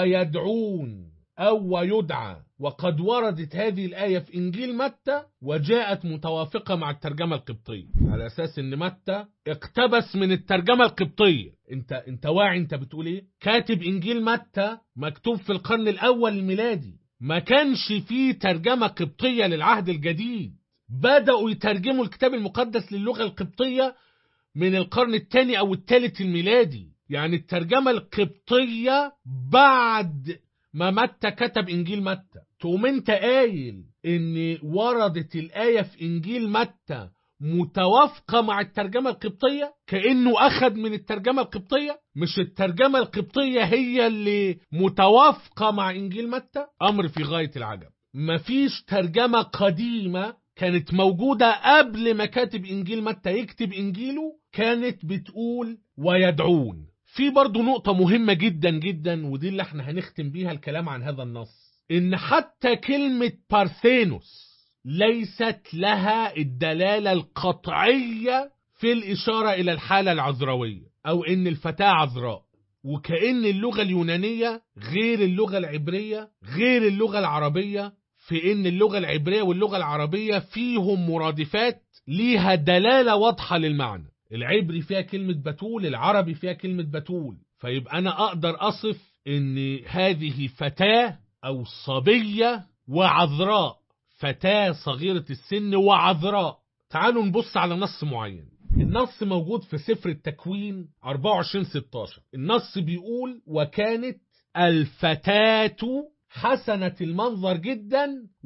Speaker 2: ويدعون أو ويدعى وقد وردت هذه الآية في إنجيل متى وجاءت متوافقة مع الترجمة القبطية على أساس إن متى اقتبس من الترجمة القبطية أنت أنت واعي أنت بتقول إيه؟ كاتب إنجيل متى مكتوب في القرن الأول الميلادي ما كانش فيه ترجمة قبطية للعهد الجديد بدأوا يترجموا الكتاب المقدس للغة القبطية من القرن الثاني أو الثالث الميلادي يعني الترجمة القبطية بعد ما متى كتب إنجيل متى تقوم أنت قايل إن وردت الآية في إنجيل متى متوافقة مع الترجمة القبطية كأنه أخذ من الترجمة القبطية مش الترجمة القبطية هي اللي متوافقة مع إنجيل متى أمر في غاية العجب مفيش ترجمة قديمة كانت موجودة قبل ما كاتب إنجيل متى يكتب إنجيله كانت بتقول ويدعون في برضو نقطة مهمة جدا جدا ودي اللي احنا هنختم بيها الكلام عن هذا النص إن حتى كلمة بارثينوس ليست لها الدلالة القطعية في الإشارة إلى الحالة العذراوية أو إن الفتاة عذراء وكأن اللغة اليونانية غير اللغة العبرية غير اللغة العربية في إن اللغة العبرية واللغة العربية فيهم مرادفات ليها دلالة واضحة للمعنى العبري فيها كلمة بتول العربي فيها كلمة بتول فيبقى أنا أقدر أصف إن هذه فتاة أو صبية وعذراء فتاة صغيرة السن وعذراء تعالوا نبص على نص معين النص موجود في سفر التكوين 24 16 النص بيقول وكانت الفتاة حسنة المنظر جدا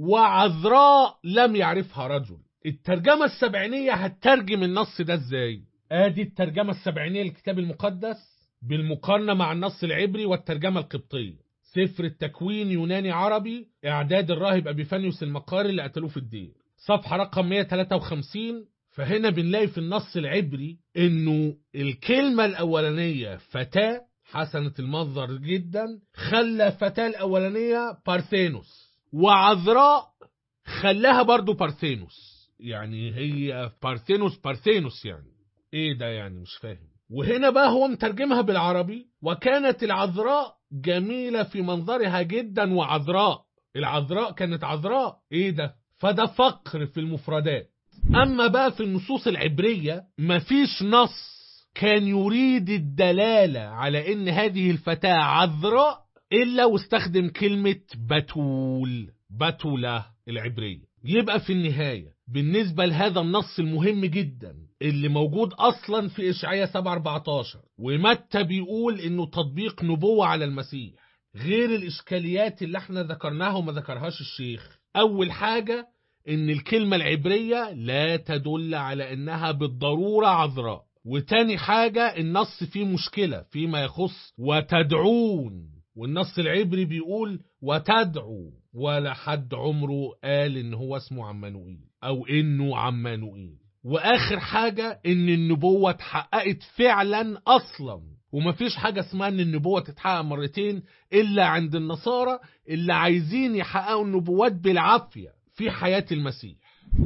Speaker 2: وعذراء لم يعرفها رجل الترجمة السبعينية هتترجم النص ده ازاي ادي الترجمة السبعينية للكتاب المقدس بالمقارنة مع النص العبري والترجمة القبطية سفر التكوين يوناني عربي اعداد الراهب ابيفانيوس المقاري اللي قتلوه في الدير صفحة رقم 153 فهنا بنلاقي في النص العبري انه الكلمة الاولانية فتاة حسنة المنظر جدا خلى فتاة الاولانية بارثينوس وعذراء خلاها برضو بارثينوس يعني هي بارثينوس بارثينوس يعني ايه ده يعني مش فاهم وهنا بقى هو مترجمها بالعربي وكانت العذراء جميلة في منظرها جدا وعذراء العذراء كانت عذراء ايه ده فده فقر في المفردات اما بقى في النصوص العبرية مفيش نص كان يريد الدلالة على ان هذه الفتاة عذراء الا واستخدم كلمة بتول بتولة العبرية يبقى في النهاية بالنسبة لهذا النص المهم جدا اللي موجود أصلا في إشعياء 7:14 ومتى بيقول إنه تطبيق نبوة على المسيح غير الإشكاليات اللي احنا ذكرناها وما ذكرهاش الشيخ أول حاجة إن الكلمة العبرية لا تدل على إنها بالضرورة عذراء وتاني حاجة النص فيه مشكلة فيما يخص وتدعون والنص العبري بيقول وتدعو ولا حد عمره قال إن هو اسمه عمانوئيل أو إنه عمانوئيل وآخر حاجة إن النبوة اتحققت فعلا أصلا ومفيش حاجة اسمها إن النبوة تتحقق مرتين إلا عند النصارى اللي عايزين يحققوا النبوات بالعافية في حياة المسيح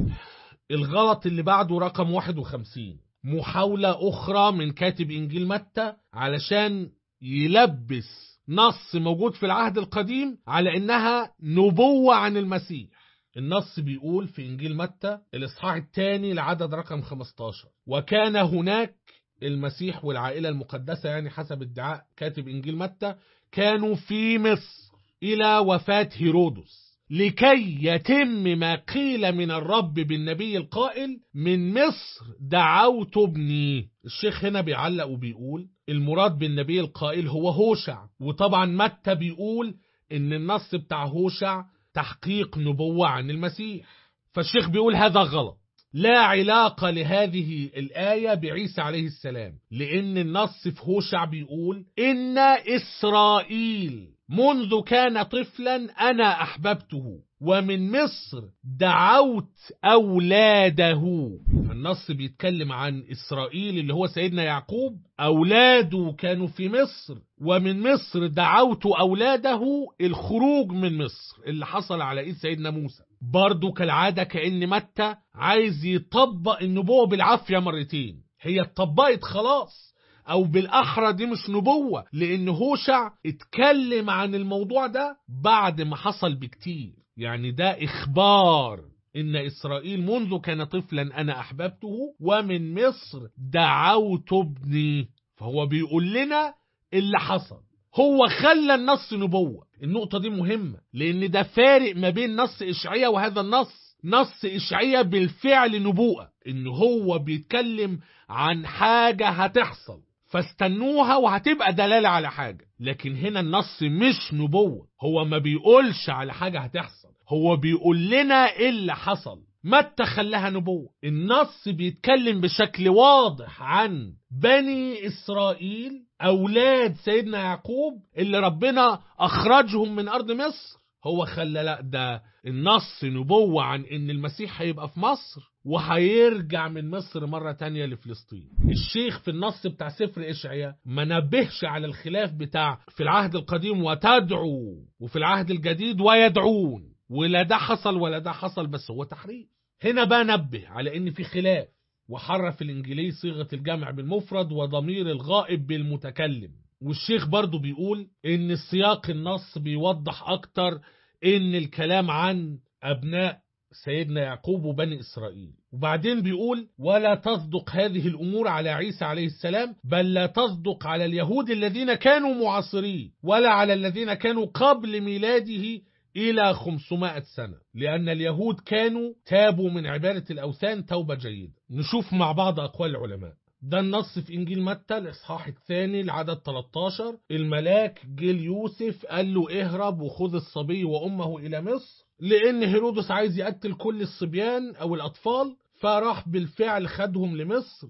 Speaker 2: الغلط اللي بعده رقم 51 محاولة أخرى من كاتب إنجيل متى علشان يلبس نص موجود في العهد القديم على إنها نبوة عن المسيح النص بيقول في إنجيل متى الإصحاح الثاني العدد رقم 15 وكان هناك المسيح والعائلة المقدسة يعني حسب ادعاء كاتب إنجيل متى كانوا في مصر إلى وفاة هيرودس لكي يتم ما قيل من الرب بالنبي القائل من مصر دعوت ابني الشيخ هنا بيعلق وبيقول المراد بالنبي القائل هو هوشع وطبعا متى بيقول ان النص بتاع هوشع تحقيق نبوة عن المسيح فالشيخ بيقول هذا غلط لا علاقة لهذه الآية بعيسى عليه السلام لأن النص في هوشع بيقول إن إسرائيل منذ كان طفلا أنا أحببته ومن مصر دعوت أولاده النص بيتكلم عن إسرائيل اللي هو سيدنا يعقوب أولاده كانوا في مصر ومن مصر دعوت أولاده الخروج من مصر اللي حصل على إيد سيدنا موسى برضو كالعادة كأن متى عايز يطبق النبوة بالعافية مرتين هي اتطبقت خلاص او بالاحرى دي مش نبوة لان هوشع اتكلم عن الموضوع ده بعد ما حصل بكتير يعني ده اخبار ان اسرائيل منذ كان طفلا انا احببته ومن مصر دعوت ابني فهو بيقول لنا اللي حصل هو خلى النص نبوة النقطة دي مهمة لان ده فارق ما بين نص اشعياء وهذا النص نص إشعياء بالفعل نبوءة إن هو بيتكلم عن حاجة هتحصل فاستنوها وهتبقى دلالة على حاجة لكن هنا النص مش نبوة هو ما بيقولش على حاجة هتحصل هو بيقول لنا إيه اللي حصل متى خلاها نبوة النص بيتكلم بشكل واضح عن بني إسرائيل أولاد سيدنا يعقوب اللي ربنا أخرجهم من أرض مصر هو خلى لا ده النص نبوة عن ان المسيح هيبقى في مصر وهيرجع من مصر مرة تانية لفلسطين الشيخ في النص بتاع سفر إشعياء ما نبهش على الخلاف بتاع في العهد القديم وتدعو وفي العهد الجديد ويدعون ولا ده حصل ولا ده حصل بس هو تحريف هنا بقى نبه على ان في خلاف وحرف الانجليزي صيغة الجمع بالمفرد وضمير الغائب بالمتكلم والشيخ برضو بيقول ان السياق النص بيوضح اكتر ان الكلام عن ابناء سيدنا يعقوب وبني اسرائيل وبعدين بيقول ولا تصدق هذه الامور على عيسى عليه السلام بل لا تصدق على اليهود الذين كانوا معاصرين ولا على الذين كانوا قبل ميلاده إلى 500 سنة لأن اليهود كانوا تابوا من عبادة الأوثان توبة جيدة نشوف مع بعض أقوال العلماء ده النص في إنجيل متى الإصحاح الثاني العدد 13 الملاك جيل يوسف قال له اهرب وخذ الصبي وأمه إلى مصر لأن هيرودس عايز يقتل كل الصبيان أو الأطفال فراح بالفعل خدهم لمصر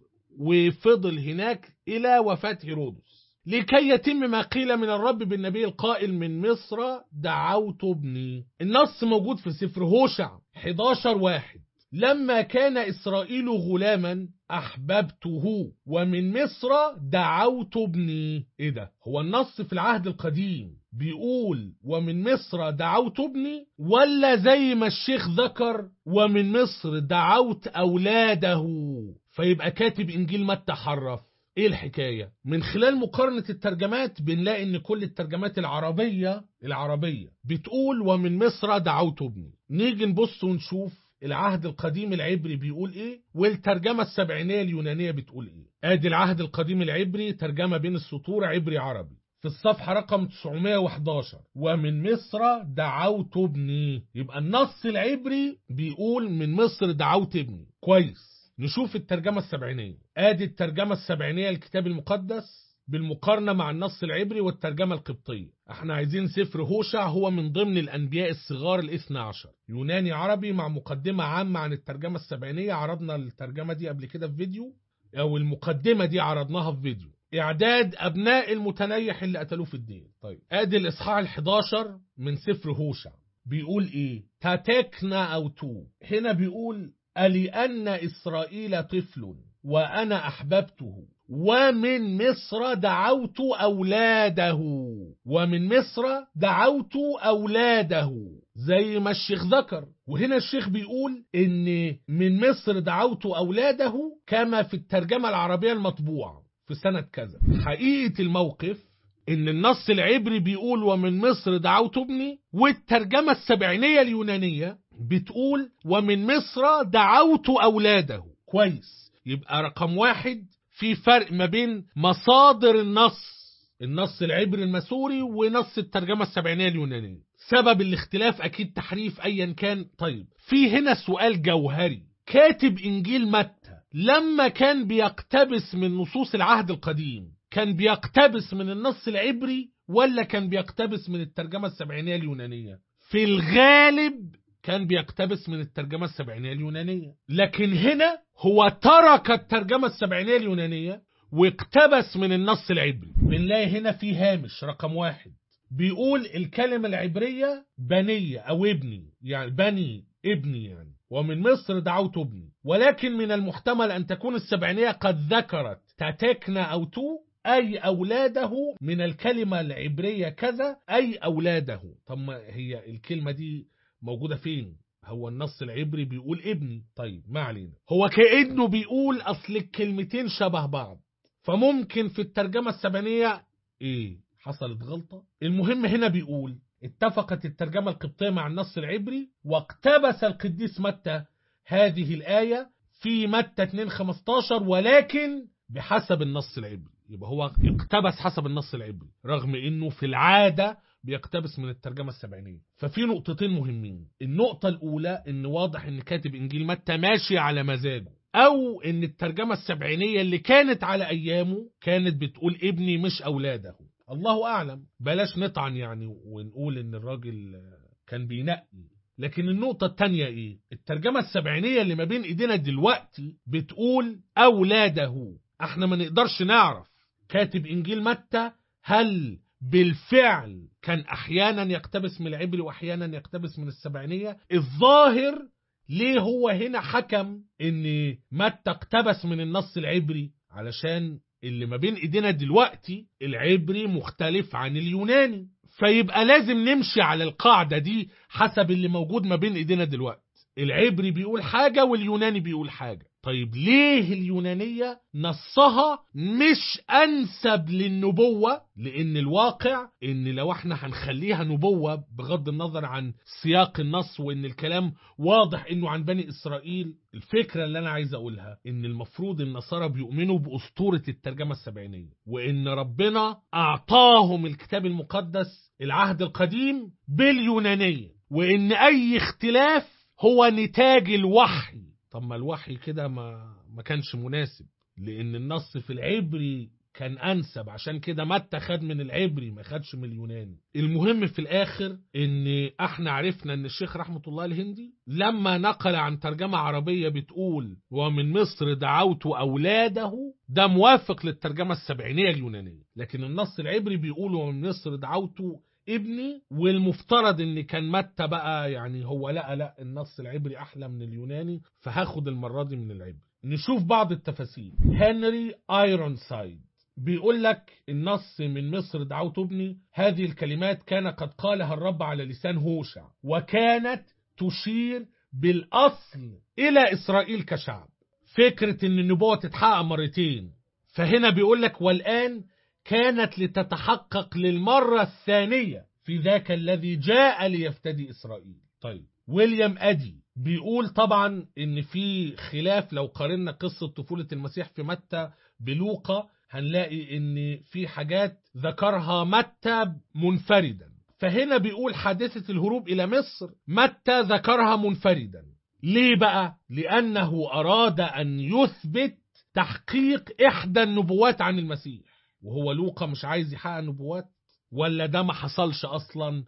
Speaker 2: وفضل هناك إلى وفاة هيرودس لكي يتم ما قيل من الرب بالنبي القائل من مصر دعوت ابني النص موجود في سفر هوشع 11 واحد لما كان إسرائيل غلاما أحببته ومن مصر دعوت ابني إيه ده هو النص في العهد القديم بيقول ومن مصر دعوت ابني ولا زي ما الشيخ ذكر ومن مصر دعوت أولاده فيبقى كاتب إنجيل متى حرف ايه الحكاية؟ من خلال مقارنة الترجمات بنلاقي ان كل الترجمات العربية العربية بتقول ومن مصر دعوت ابني نيجي نبص ونشوف العهد القديم العبري بيقول ايه والترجمة السبعينية اليونانية بتقول ايه ادي العهد القديم العبري ترجمة بين السطور عبري عربي في الصفحة رقم 911 ومن مصر دعوت ابني يبقى النص العبري بيقول من مصر دعوت ابني كويس نشوف الترجمة السبعينية ادي الترجمة السبعينية للكتاب المقدس بالمقارنة مع النص العبري والترجمة القبطية احنا عايزين سفر هوشع هو من ضمن الأنبياء الصغار الاثنى عشر يوناني عربي مع مقدمة عامة عن الترجمة السبعينية عرضنا الترجمة دي قبل كده في فيديو أو المقدمة دي عرضناها في فيديو إعداد أبناء المتنيح اللي قتلوه في الدين طيب آدي الإصحاح ال11 من سفر هوشع بيقول إيه تاتكنا أو تو هنا بيقول ألأن إسرائيل طفل وأنا أحببته ومن مصر دعوت أولاده ومن مصر دعوت أولاده زي ما الشيخ ذكر وهنا الشيخ بيقول إن من مصر دعوت أولاده كما في الترجمة العربية المطبوعة في سنة كذا حقيقة الموقف إن النص العبري بيقول ومن مصر دعوت ابني والترجمة السبعينية اليونانية بتقول ومن مصر دعوت أولاده كويس يبقى رقم واحد في فرق ما بين مصادر النص النص العبري المسوري ونص الترجمة السبعينية اليونانية سبب الاختلاف أكيد تحريف أيا كان طيب في هنا سؤال جوهري كاتب إنجيل متى لما كان بيقتبس من نصوص العهد القديم كان بيقتبس من النص العبري ولا كان بيقتبس من الترجمة السبعينية اليونانية في الغالب كان بيقتبس من الترجمة السبعينية اليونانية لكن هنا هو ترك الترجمة السبعينية اليونانية واقتبس من النص العبري بنلاقي هنا في هامش رقم واحد بيقول الكلمة العبرية بنية أو ابني يعني بني ابني يعني ومن مصر دعوت ابني ولكن من المحتمل أن تكون السبعينية قد ذكرت تاتكنا أو تو أي أولاده من الكلمة العبرية كذا أي أولاده طب ما هي الكلمة دي موجودة فين هو النص العبري بيقول ابني طيب ما علينا هو كأنه بيقول أصل الكلمتين شبه بعض فممكن في الترجمة السبعينية ايه حصلت غلطة المهم هنا بيقول اتفقت الترجمة القبطية مع النص العبري واقتبس القديس متى هذه الآية في متى 2:15 ولكن بحسب النص العبري يبقى هو اقتبس حسب النص العبري رغم انه في العادة بيقتبس من الترجمة السبعينية ففي نقطتين مهمين النقطة الأولى إن واضح إن كاتب إنجيل متى ماشي على مزاجه أو إن الترجمة السبعينية اللي كانت على أيامه كانت بتقول ابني مش أولاده الله أعلم بلاش نطعن يعني ونقول إن الراجل كان بينقي لكن النقطة التانية إيه؟ الترجمة السبعينية اللي ما بين إيدينا دلوقتي بتقول أولاده احنا ما نقدرش نعرف كاتب إنجيل متى هل بالفعل كان احيانا يقتبس من العبري واحيانا يقتبس من السبعينيه الظاهر ليه هو هنا حكم ان متى اقتبس من النص العبري علشان اللي ما بين ايدينا دلوقتي العبري مختلف عن اليوناني فيبقى لازم نمشي على القاعده دي حسب اللي موجود ما بين ايدينا دلوقتي العبري بيقول حاجه واليوناني بيقول حاجه طيب ليه اليونانية نصها مش أنسب للنبوة لأن الواقع إن لو احنا هنخليها نبوة بغض النظر عن سياق النص وإن الكلام واضح إنه عن بني إسرائيل الفكرة اللي أنا عايز أقولها إن المفروض النصارى بيؤمنوا بأسطورة الترجمة السبعينية وإن ربنا أعطاهم الكتاب المقدس العهد القديم باليونانية وإن أي اختلاف هو نتاج الوحي طب ما الوحي كده ما ما كانش مناسب لان النص في العبري كان انسب عشان كده متى خد من العبري ما خدش من اليوناني المهم في الاخر ان احنا عرفنا ان الشيخ رحمه الله الهندي لما نقل عن ترجمه عربيه بتقول ومن مصر دعوت اولاده ده موافق للترجمه السبعينيه اليونانيه لكن النص العبري بيقول ومن مصر دعوت ابني والمفترض ان كان متى بقى يعني هو لا لا النص العبري احلى من اليوناني فهاخد المره دي من العبري نشوف بعض التفاسير هنري ايرون سايد بيقول لك النص من مصر دعوت ابني هذه الكلمات كان قد قالها الرب على لسان هوشع وكانت تشير بالاصل الى اسرائيل كشعب فكره ان النبوه تتحقق مرتين فهنا بيقول لك والان كانت لتتحقق للمرة الثانية في ذاك الذي جاء ليفتدي إسرائيل طيب ويليام أدي بيقول طبعا ان في خلاف لو قارنا قصة طفولة المسيح في متى بلوقا هنلاقي ان في حاجات ذكرها متى منفردا فهنا بيقول حادثة الهروب إلى مصر متى ذكرها منفردا ليه بقى؟ لأنه أراد أن يثبت تحقيق إحدى النبوات عن المسيح وهو لوقا مش عايز يحقق نبوات ولا ده ما حصلش أصلا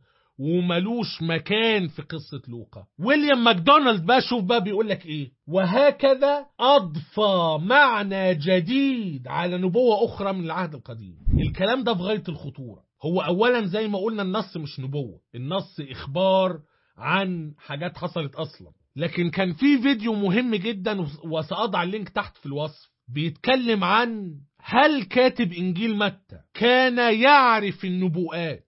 Speaker 2: وملوش مكان في قصة لوقا ويليام ماكدونالد بقى شوف بقى بيقول لك ايه وهكذا أضفى معنى جديد على نبوة أخرى من العهد القديم الكلام ده في غاية الخطورة هو أولا زي ما قلنا النص مش نبوة النص إخبار عن حاجات حصلت أصلا لكن كان في فيديو مهم جدا وسأضع اللينك تحت في الوصف بيتكلم عن هل كاتب إنجيل متى كان يعرف النبوءات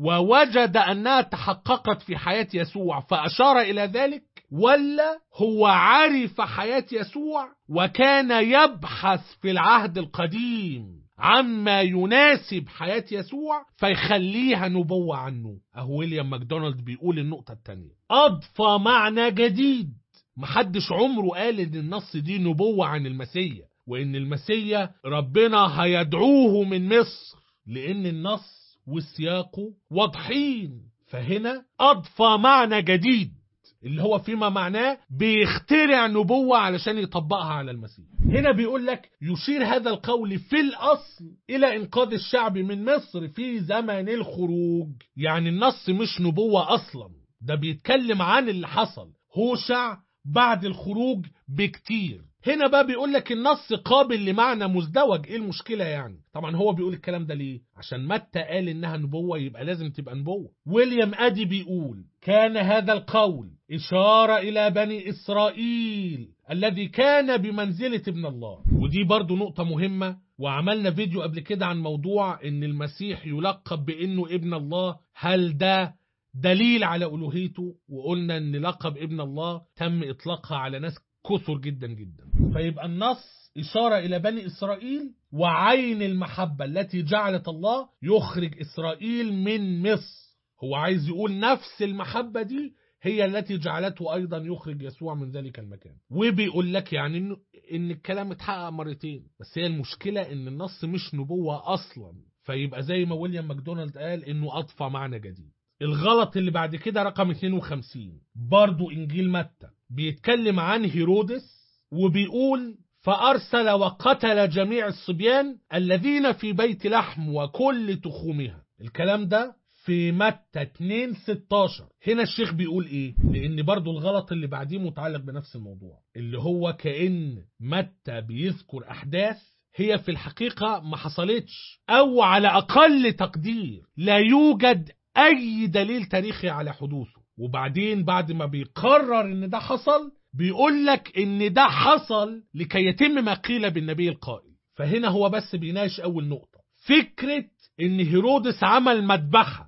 Speaker 2: ووجد أنها تحققت في حياة يسوع فأشار إلى ذلك ولا هو عرف حياة يسوع وكان يبحث في العهد القديم عما يناسب حياة يسوع فيخليها نبوة عنه أهو ويليام ماكدونالد بيقول النقطة التانية أضفى معنى جديد محدش عمره قال إن النص دي نبوة عن المسيح وإن المسيح ربنا هيدعوه من مصر لأن النص وسياقه واضحين فهنا أضفى معنى جديد اللي هو فيما معناه بيخترع نبوة علشان يطبقها على المسيح هنا بيقول لك يشير هذا القول في الأصل إلى إنقاذ الشعب من مصر في زمن الخروج يعني النص مش نبوة أصلا ده بيتكلم عن اللي حصل هوشع بعد الخروج بكتير هنا بقى بيقول لك النص قابل لمعنى مزدوج ايه المشكله يعني طبعا هو بيقول الكلام ده ليه عشان متى قال انها نبوه يبقى لازم تبقى نبوه ويليام ادي بيقول كان هذا القول اشاره الى بني اسرائيل الذي كان بمنزله ابن الله ودي برضو نقطه مهمه وعملنا فيديو قبل كده عن موضوع ان المسيح يلقب بانه ابن الله هل ده دليل على الوهيته وقلنا ان لقب ابن الله تم اطلاقها على ناس كثر جدا جدا فيبقى النص إشارة إلى بني إسرائيل وعين المحبة التي جعلت الله يخرج إسرائيل من مصر هو عايز يقول نفس المحبة دي هي التي جعلته أيضا يخرج يسوع من ذلك المكان وبيقول لك يعني إن, إن الكلام اتحقق مرتين بس هي المشكلة إن النص مش نبوة أصلا فيبقى زي ما ويليام ماكدونالد قال إنه أضفى معنى جديد الغلط اللي بعد كده رقم 52 برضو إنجيل متى بيتكلم عن هيرودس وبيقول فأرسل وقتل جميع الصبيان الذين في بيت لحم وكل تخومها الكلام ده في متى 2 16 هنا الشيخ بيقول ايه لان برضو الغلط اللي بعديه متعلق بنفس الموضوع اللي هو كأن متى بيذكر احداث هي في الحقيقة ما حصلتش او على اقل تقدير لا يوجد اي دليل تاريخي على حدوثه وبعدين بعد ما بيقرر ان ده حصل بيقول لك ان ده حصل لكي يتم ما قيل بالنبي القائل فهنا هو بس بيناقش اول نقطة فكرة ان هيرودس عمل مذبحة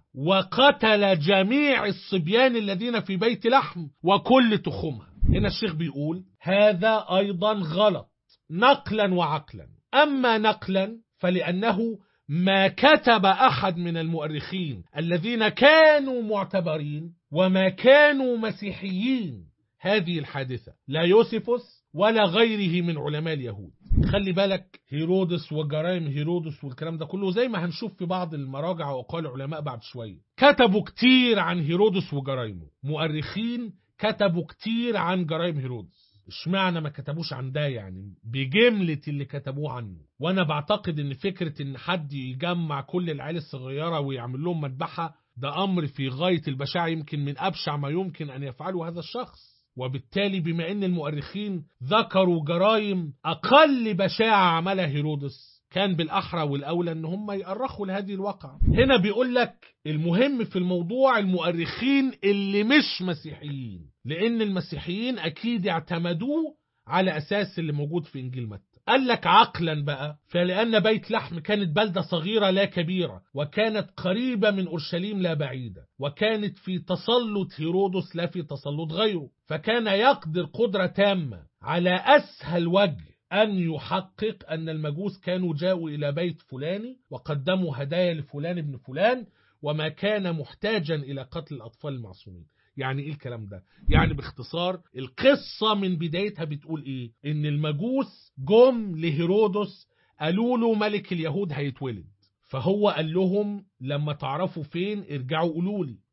Speaker 2: وقتل جميع الصبيان الذين في بيت لحم وكل تخمها هنا الشيخ بيقول هذا ايضا غلط نقلا وعقلا اما نقلا فلانه ما كتب احد من المؤرخين الذين كانوا معتبرين وما كانوا مسيحيين هذه الحادثه لا يوسفوس ولا غيره من علماء اليهود خلي بالك هيرودس وجرائم هيرودس والكلام ده كله زي ما هنشوف في بعض المراجع وقال العلماء بعد شويه كتبوا كتير عن هيرودس وجرائمه مؤرخين كتبوا كتير عن جرائم هيرودس اشمعنى ما كتبوش عن ده يعني بجملة اللي كتبوه عنه وانا بعتقد ان فكرة ان حد يجمع كل العيال الصغيرة ويعمل لهم مذبحة ده امر في غاية البشاعة يمكن من ابشع ما يمكن ان يفعله هذا الشخص وبالتالي بما ان المؤرخين ذكروا جرائم اقل بشاعة عملها هيرودس كان بالاحرى والاولى ان هم يأرخوا لهذه الواقعة هنا بيقول لك المهم في الموضوع المؤرخين اللي مش مسيحيين لان المسيحيين اكيد اعتمدوه على اساس اللي موجود في انجيل متى قال لك عقلا بقى فلأن بيت لحم كانت بلدة صغيرة لا كبيرة وكانت قريبة من أورشليم لا بعيدة وكانت في تسلط هيرودس لا في تسلط غيره فكان يقدر قدرة تامة على أسهل وجه أن يحقق أن المجوس كانوا جاءوا إلى بيت فلاني وقدموا هدايا لفلان ابن فلان وما كان محتاجا إلى قتل الأطفال المعصومين يعني ايه الكلام ده يعني باختصار القصة من بدايتها بتقول ايه ان المجوس جم لهيرودس قالوا له ملك اليهود هيتولد فهو قال لهم لما تعرفوا فين ارجعوا قولوا لي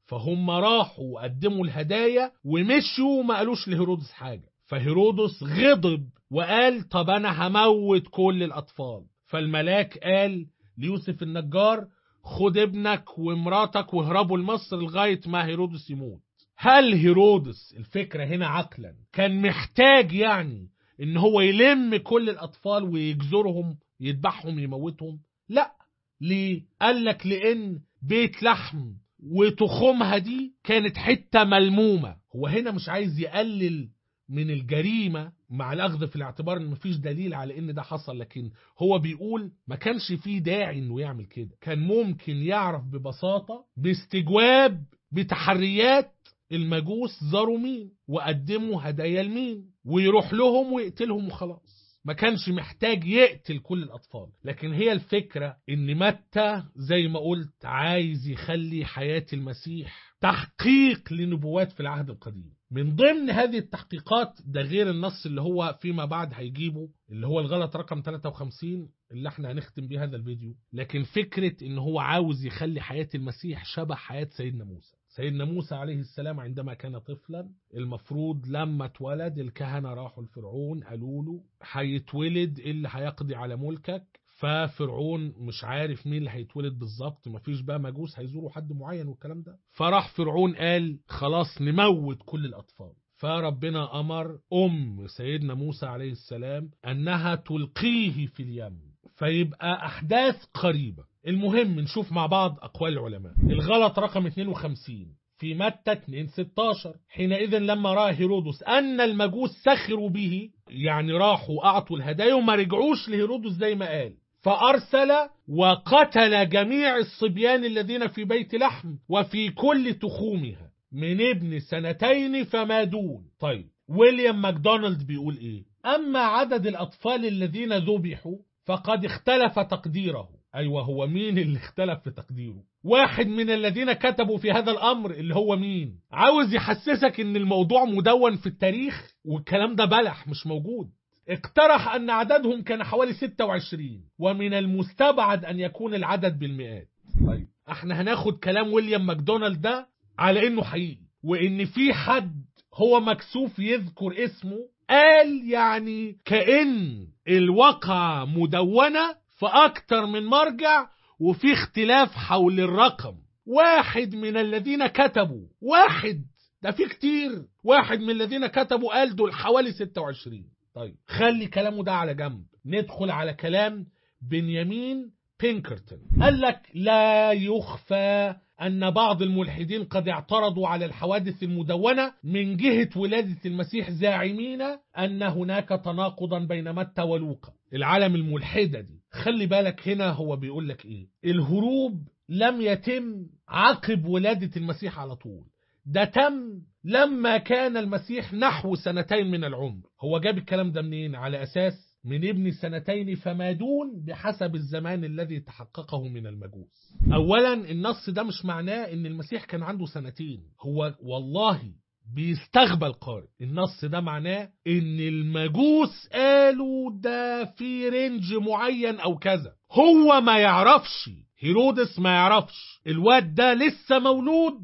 Speaker 2: فهم راحوا وقدموا الهدايا ومشوا وما قالوش لهيرودس حاجة فهيرودس غضب وقال طب أنا هموت كل الأطفال فالملاك قال ليوسف النجار خد ابنك ومراتك واهربوا لمصر لغاية ما هيرودس يموت هل هيرودس الفكرة هنا عقلا كان محتاج يعني ان هو يلم كل الاطفال ويجزرهم يذبحهم يموتهم لا ليه قال لك لان بيت لحم وتخومها دي كانت حتة ملمومة هو هنا مش عايز يقلل من الجريمة مع الأخذ في الاعتبار إن مفيش دليل على إن ده حصل لكن هو بيقول ما كانش فيه داعي إنه يعمل كده كان ممكن يعرف ببساطة باستجواب بتحريات المجوس زاروا مين وقدموا هدايا لمين ويروح لهم ويقتلهم وخلاص ما كانش محتاج يقتل كل الأطفال لكن هي الفكرة إن متى زي ما قلت عايز يخلي حياة المسيح تحقيق لنبوات في العهد القديم من ضمن هذه التحقيقات ده غير النص اللي هو فيما بعد هيجيبه اللي هو الغلط رقم 53 اللي احنا هنختم بيه هذا الفيديو لكن فكرة ان هو عاوز يخلي حياة المسيح شبه حياة سيدنا موسى سيدنا موسى عليه السلام عندما كان طفلا المفروض لما اتولد الكهنة راحوا لفرعون قالوا له هيتولد اللي هيقضي على ملكك ففرعون مش عارف مين اللي هيتولد بالظبط مفيش بقى مجوس هيزوروا حد معين والكلام ده فراح فرعون قال خلاص نموت كل الأطفال فربنا أمر أم سيدنا موسى عليه السلام أنها تلقيه في اليم فيبقى أحداث قريبة المهم نشوف مع بعض أقوال العلماء الغلط رقم 52 في متى 2 16 حينئذ لما رأى هيرودس أن المجوس سخروا به يعني راحوا أعطوا الهدايا وما رجعوش لهيرودس زي ما قال فأرسل وقتل جميع الصبيان الذين في بيت لحم وفي كل تخومها من ابن سنتين فما دون طيب ويليام ماكدونالد بيقول ايه أما عدد الأطفال الذين ذبحوا فقد اختلف تقديره أيوة هو مين اللي اختلف في تقديره واحد من الذين كتبوا في هذا الأمر اللي هو مين عاوز يحسسك ان الموضوع مدون في التاريخ والكلام ده بلح مش موجود اقترح أن عددهم كان حوالي 26 ومن المستبعد أن يكون العدد بالمئات طيب احنا هناخد كلام ويليام ماكدونالد ده على انه حقيقي وان في حد هو مكسوف يذكر اسمه قال يعني كأن الواقعة مدونة في أكتر من مرجع وفي اختلاف حول الرقم واحد من الذين كتبوا واحد ده في كتير واحد من الذين كتبوا قال دول حوالي 26 طيب خلي كلامه ده على جنب ندخل على كلام بنيامين بينكرتون قال لك لا يخفى أن بعض الملحدين قد اعترضوا على الحوادث المدونة من جهة ولادة المسيح زاعمين أن هناك تناقضا بين متى ولوقا العالم الملحدة دي خلي بالك هنا هو بيقول لك إيه الهروب لم يتم عقب ولادة المسيح على طول ده تم لما كان المسيح نحو سنتين من العمر هو جاب الكلام ده منين على أساس من ابن سنتين فما دون بحسب الزمان الذي تحققه من المجوس أولا النص ده مش معناه ان المسيح كان عنده سنتين هو والله بيستغبى القارئ النص ده معناه ان المجوس قالوا ده في رينج معين او كذا هو ما يعرفش هيرودس ما يعرفش الواد ده لسه مولود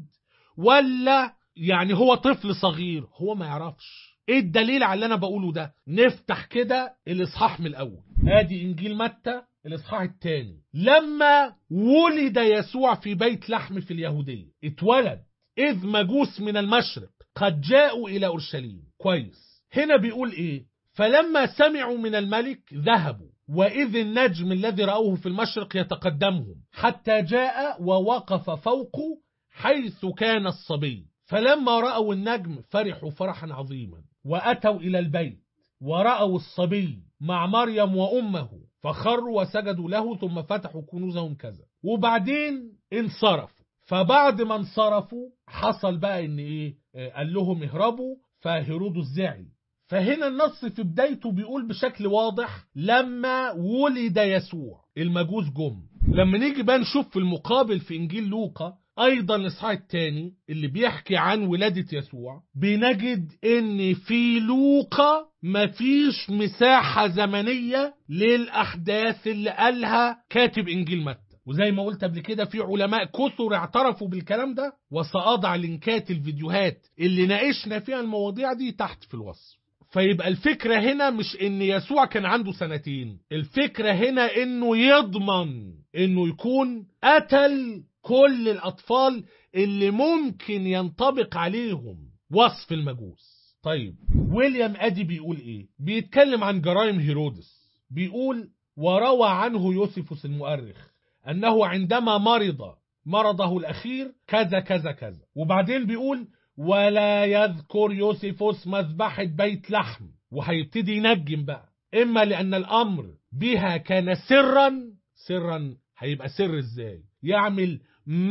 Speaker 2: ولا يعني هو طفل صغير هو ما يعرفش ايه الدليل على اللي انا بقوله ده نفتح كده الاصحاح من الاول ادي انجيل متى الاصحاح الثاني لما ولد يسوع في بيت لحم في اليهوديه اتولد اذ مجوس من المشرق قد جاءوا الى اورشليم كويس هنا بيقول ايه فلما سمعوا من الملك ذهبوا وإذ النجم الذي رأوه في المشرق يتقدمهم حتى جاء ووقف فوقه حيث كان الصبي فلما رأوا النجم فرحوا فرحا عظيما وأتوا إلى البيت ورأوا الصبي مع مريم وأمه فخروا وسجدوا له ثم فتحوا كنوزهم كذا وبعدين انصرفوا فبعد ما انصرفوا حصل بقى ان ايه آه، قال لهم اهربوا فهيرودس زعل فهنا النص في بدايته بيقول بشكل واضح لما ولد يسوع المجوس جم لما نيجي بقى نشوف في المقابل في انجيل لوقا ايضا الاصحاح الثاني اللي بيحكي عن ولادة يسوع بنجد ان في لوقا مفيش مساحة زمنية للاحداث اللي قالها كاتب انجيل متى وزي ما قلت قبل كده في علماء كثر اعترفوا بالكلام ده وسأضع لينكات الفيديوهات اللي ناقشنا فيها المواضيع دي تحت في الوصف فيبقى الفكرة هنا مش ان يسوع كان عنده سنتين الفكرة هنا انه يضمن انه يكون قتل كل الاطفال اللي ممكن ينطبق عليهم وصف المجوس طيب ويليام ادي بيقول ايه بيتكلم عن جرائم هيرودس بيقول وروى عنه يوسفوس المؤرخ انه عندما مرض مرضه الاخير كذا كذا كذا وبعدين بيقول ولا يذكر يوسفوس مذبحة بيت لحم وهيبتدي ينجم بقى إما لأن الأمر بها كان سرا سرا هيبقى سر إزاي يعمل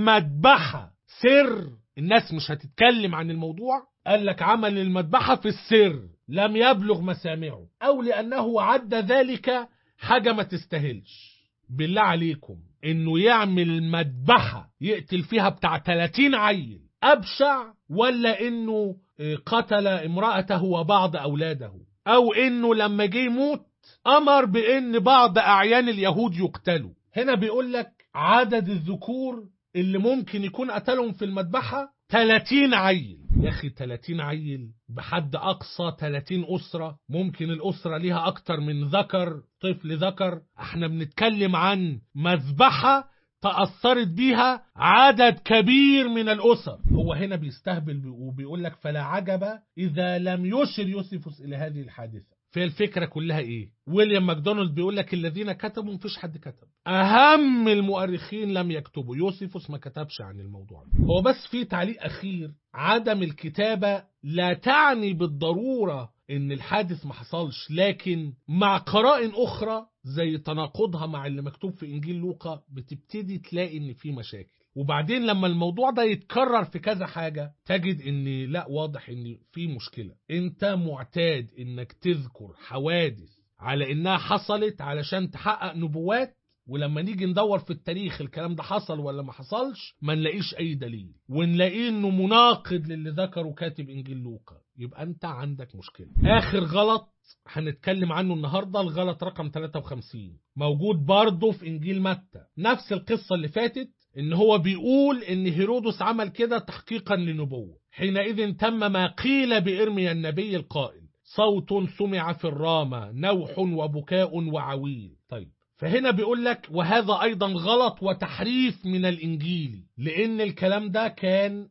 Speaker 2: مذبحة سر الناس مش هتتكلم عن الموضوع قال لك عمل المذبحة في السر لم يبلغ مسامعه أو لأنه عد ذلك حاجة ما تستاهلش بالله عليكم إنه يعمل مذبحة يقتل فيها بتاع 30 عيل أبشع ولا إنه قتل امرأته وبعض أولاده أو إنه لما جه يموت أمر بإن بعض أعيان اليهود يقتلوا هنا بيقول لك عدد الذكور اللي ممكن يكون قتلهم في المذبحة 30 عيل يا أخي 30 عيل بحد أقصى 30 أسرة ممكن الأسرة ليها أكتر من ذكر طفل ذكر احنا بنتكلم عن مذبحة تأثرت بيها عدد كبير من الأسر هو هنا بيستهبل وبيقول لك فلا عجب إذا لم يشر يوسفوس إلى هذه الحادثة في الفكرة كلها إيه ويليام ماكدونالد بيقول لك الذين كتبوا مفيش حد كتب أهم المؤرخين لم يكتبوا يوسفوس ما كتبش عن الموضوع هو بس في تعليق أخير عدم الكتابة لا تعني بالضرورة ان الحادث ما حصلش لكن مع قرائن اخرى زي تناقضها مع اللي مكتوب في انجيل لوقا بتبتدي تلاقي ان في مشاكل وبعدين لما الموضوع ده يتكرر في كذا حاجة تجد ان لا واضح ان في مشكلة انت معتاد انك تذكر حوادث على انها حصلت علشان تحقق نبوات ولما نيجي ندور في التاريخ الكلام ده حصل ولا ما حصلش ما نلاقيش اي دليل ونلاقيه انه مناقض للي ذكره كاتب انجيل لوقا يبقى انت عندك مشكله اخر غلط هنتكلم عنه النهارده الغلط رقم 53 موجود برضه في انجيل متى نفس القصه اللي فاتت ان هو بيقول ان هيرودس عمل كده تحقيقا لنبوه حينئذ تم ما قيل بارميا النبي القائل صوت سمع في الرامة نوح وبكاء وعويل طيب فهنا بيقول لك وهذا أيضا غلط وتحريف من الإنجيل لأن الكلام ده كان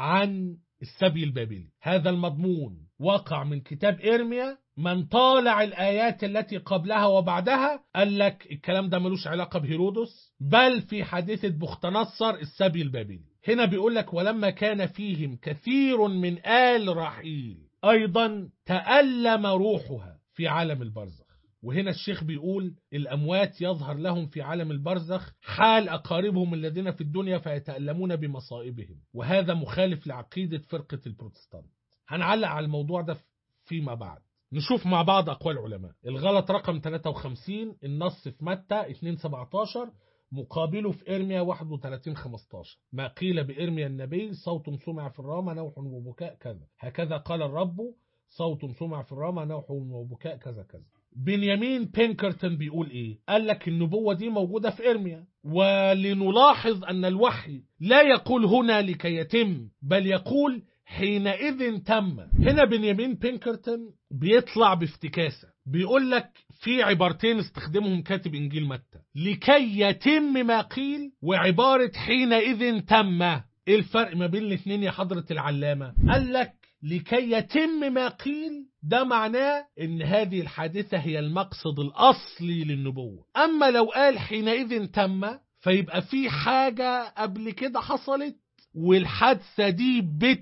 Speaker 2: عن السبي البابلي هذا المضمون وقع من كتاب إرميا من طالع الآيات التي قبلها وبعدها قال لك الكلام ده ملوش علاقة بهيرودس بل في حادثة بختنصر السبي البابلي هنا بيقول لك ولما كان فيهم كثير من آل رحيل أيضا تألم روحها في عالم البرزخ وهنا الشيخ بيقول الأموات يظهر لهم في عالم البرزخ حال أقاربهم الذين في الدنيا فيتألمون بمصائبهم وهذا مخالف لعقيدة فرقة البروتستانت هنعلق على الموضوع ده فيما بعد نشوف مع بعض أقوال العلماء الغلط رقم 53 النص في متى 217 مقابله في إرميا 31 15 ما قيل بإرميا النبي صوت سمع في الرامة نوح وبكاء كذا هكذا قال الرب صوت سمع في الرامة نوح وبكاء كذا كذا بنيامين بينكرتون بيقول ايه قال لك النبوة دي موجودة في إرميا ولنلاحظ أن الوحي لا يقول هنا لكي يتم بل يقول حينئذ تم هنا بنيامين بينكرتون بيطلع بافتكاسة بيقول لك في عبارتين استخدمهم كاتب إنجيل متى لكي يتم ما قيل وعبارة حينئذ تم ايه الفرق ما بين الاثنين يا حضرة العلامة قال لك لكي يتم ما قيل ده معناه ان هذه الحادثة هي المقصد الأصلي للنبوة أما لو قال حينئذ تم فيبقى في حاجة قبل كده حصلت والحادثة دي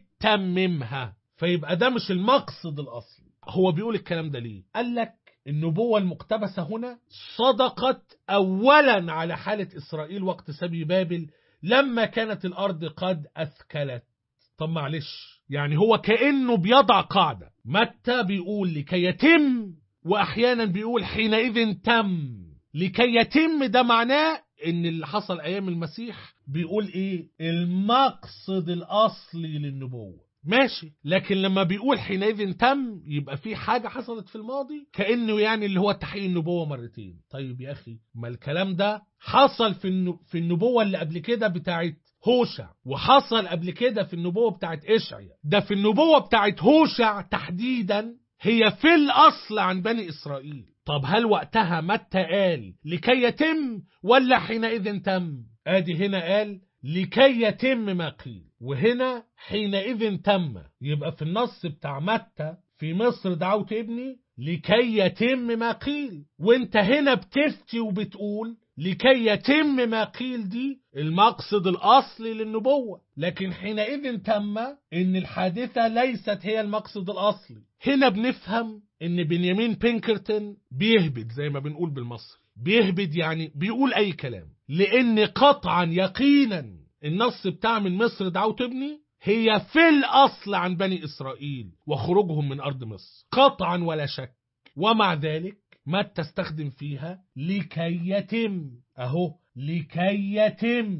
Speaker 2: بتتممها فيبقى ده مش المقصد الأصلي هو بيقول الكلام ده ليه قال لك النبوة المقتبسة هنا صدقت أولا على حالة إسرائيل وقت سبي بابل لما كانت الأرض قد أثكلت طب معلش يعني هو كأنه بيضع قاعدة متى بيقول لكي يتم وأحيانا بيقول حينئذ تم لكي يتم ده معناه ان اللي حصل ايام المسيح بيقول ايه المقصد الاصلي للنبوة ماشي لكن لما بيقول حينئذ تم يبقى في حاجة حصلت في الماضي كأنه يعني اللي هو تحقيق النبوة مرتين طيب يا أخي ما الكلام ده حصل في النو... في النبوة اللي قبل كده بتاعت هوشع وحصل قبل كده في النبوة بتاعت إشعيا ده في النبوة بتاعت هوشع تحديدا هي في الأصل عن بني إسرائيل طب هل وقتها متى قال لكي يتم ولا حينئذ تم ادي هنا قال لكي يتم ما قيل وهنا حينئذ تم يبقى في النص بتاع متى في مصر دعوت ابني لكي يتم ما قيل وانت هنا بتفتي وبتقول لكي يتم ما قيل دي المقصد الأصلي للنبوة لكن حينئذ تم ان الحادثة ليست هي المقصد الأصلي هنا بنفهم ان بنيامين بينكرتون بيهبد زي ما بنقول بالمصري بيهبد يعني بيقول اي كلام لان قطعا يقينا النص بتاع من مصر دعوت ابني هي في الاصل عن بني اسرائيل وخروجهم من ارض مصر قطعا ولا شك ومع ذلك ما تستخدم فيها لكي يتم اهو لكي يتم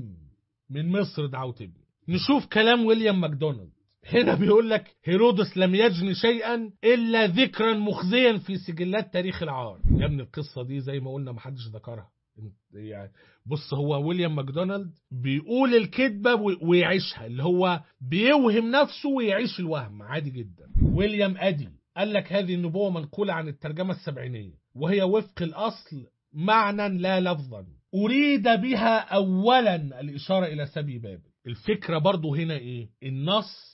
Speaker 2: من مصر دعوت ابني نشوف كلام ويليام ماكدونالد هنا بيقول لك هيرودس لم يجني شيئا الا ذكرا مخزيا في سجلات تاريخ العار يا ابني القصه دي زي ما قلنا محدش ذكرها يعني بص هو ويليام ماكدونالد بيقول الكذبه ويعيشها اللي هو بيوهم نفسه ويعيش الوهم عادي جدا ويليام ادي قال لك هذه النبوه منقوله عن الترجمه السبعينيه وهي وفق الاصل معنى لا لفظا اريد بها اولا الاشاره الى سبي بابل الفكره برضو هنا ايه النص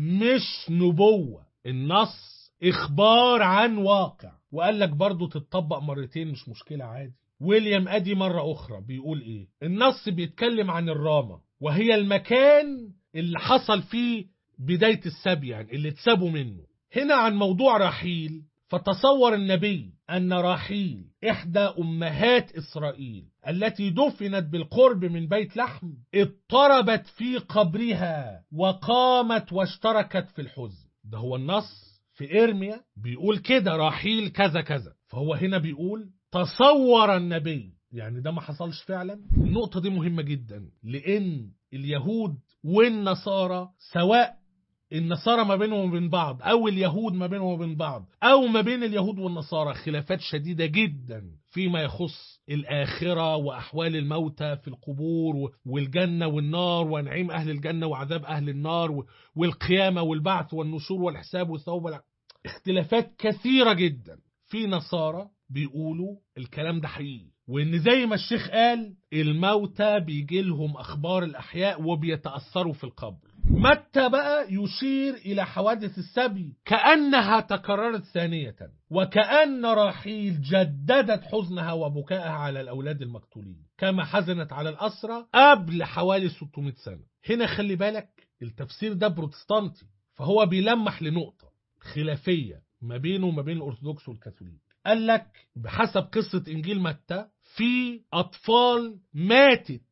Speaker 2: مش نبوة النص إخبار عن واقع وقال لك برضو تتطبق مرتين مش مشكلة عادي ويليام أدي مرة أخرى بيقول إيه النص بيتكلم عن الرامة وهي المكان اللي حصل فيه بداية السبي يعني اللي اتسابوا منه هنا عن موضوع رحيل فتصور النبي أن راحيل إحدى أمهات إسرائيل التي دفنت بالقرب من بيت لحم اضطربت في قبرها وقامت واشتركت في الحزن ده هو النص في إرميا بيقول كده راحيل كذا كذا فهو هنا بيقول تصور النبي يعني ده ما حصلش فعلا النقطة دي مهمة جدا لأن اليهود والنصارى سواء النصارى ما بينهم وبين بعض او اليهود ما بينهم وبين بعض او ما بين اليهود والنصارى خلافات شديدة جدا فيما يخص الآخرة وأحوال الموتى في القبور والجنة والنار ونعيم أهل الجنة وعذاب أهل النار والقيامة والبعث والنشور والحساب والثوب والع... اختلافات كثيرة جدا في نصارى بيقولوا الكلام ده حقيقي وان زي ما الشيخ قال الموتى بيجي لهم اخبار الاحياء وبيتاثروا في القبر متى بقى يشير الى حوادث السبي كانها تكررت ثانيه وكان راحيل جددت حزنها وبكائها على الاولاد المقتولين كما حزنت على الاسرى قبل حوالي 600 سنه هنا خلي بالك التفسير ده بروتستانتي فهو بيلمح لنقطه خلافيه ما بينه وما بين الارثوذكس والكاثوليك قال لك بحسب قصة إنجيل متى في أطفال ماتت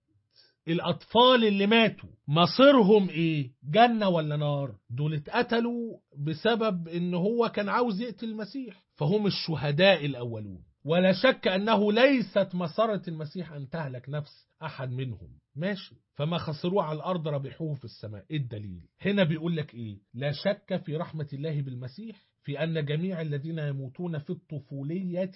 Speaker 2: الأطفال اللي ماتوا مصيرهم إيه؟ جنة ولا نار؟ دول اتقتلوا بسبب إن هو كان عاوز يقتل المسيح فهم الشهداء الأولون ولا شك أنه ليست مسارة المسيح أن تهلك نفس أحد منهم ماشي فما خسروه على الأرض ربحوه في السماء إيه الدليل هنا بيقول لك إيه لا شك في رحمة الله بالمسيح في أن جميع الذين يموتون في الطفولية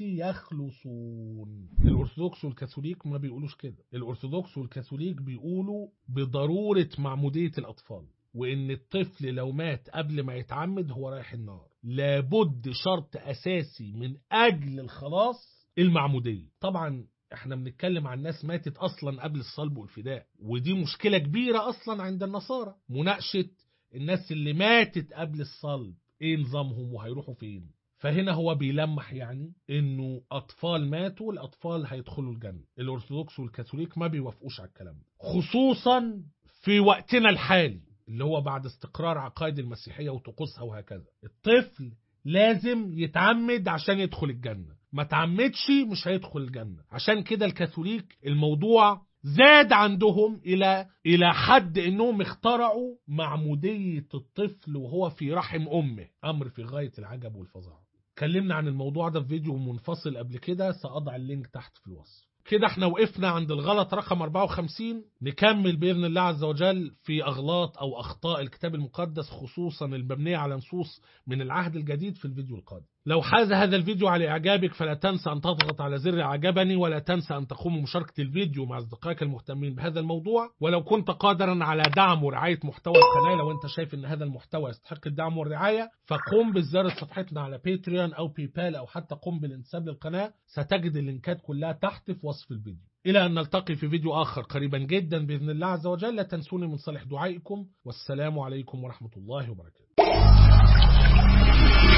Speaker 2: يخلصون الأرثوذكس والكاثوليك ما بيقولوش كده الأرثوذكس والكاثوليك بيقولوا بضرورة معمودية الأطفال وإن الطفل لو مات قبل ما يتعمد هو رايح النار لابد شرط أساسي من أجل الخلاص المعمودية طبعا احنا بنتكلم عن ناس ماتت اصلا قبل الصلب والفداء ودي مشكلة كبيرة اصلا عند النصارى مناقشة الناس اللي ماتت قبل الصلب ايه نظامهم وهيروحوا فين فهنا هو بيلمح يعني انه اطفال ماتوا الاطفال هيدخلوا الجنه الارثوذكس والكاثوليك ما بيوافقوش على الكلام ده خصوصا في وقتنا الحالي اللي هو بعد استقرار عقائد المسيحيه وطقوسها وهكذا الطفل لازم يتعمد عشان يدخل الجنه ما تعمدش مش هيدخل الجنه عشان كده الكاثوليك الموضوع زاد عندهم الى الى حد انهم اخترعوا معموديه الطفل وهو في رحم امه امر في غايه العجب والفظاعه اتكلمنا عن الموضوع ده في فيديو منفصل قبل كده ساضع اللينك تحت في الوصف كده احنا وقفنا عند الغلط رقم 54 نكمل بإذن الله عز وجل في أغلاط أو أخطاء الكتاب المقدس خصوصا المبنية على نصوص من العهد الجديد في الفيديو القادم لو حاز هذا الفيديو على إعجابك فلا تنسى أن تضغط على زر عجبني ولا تنسى أن تقوم بمشاركة الفيديو مع أصدقائك المهتمين بهذا الموضوع ولو كنت قادرا على دعم ورعاية محتوى القناة لو أنت شايف أن هذا المحتوى يستحق الدعم والرعاية فقم بزيارة صفحتنا على باتريون أو بيبال أو حتى قم بالانساب للقناة ستجد اللينكات كلها تحت في وصف الفيديو إلى أن نلتقي في فيديو آخر قريبا جدا بإذن الله عز وجل لا تنسوني من صالح دعائكم والسلام عليكم ورحمة الله وبركاته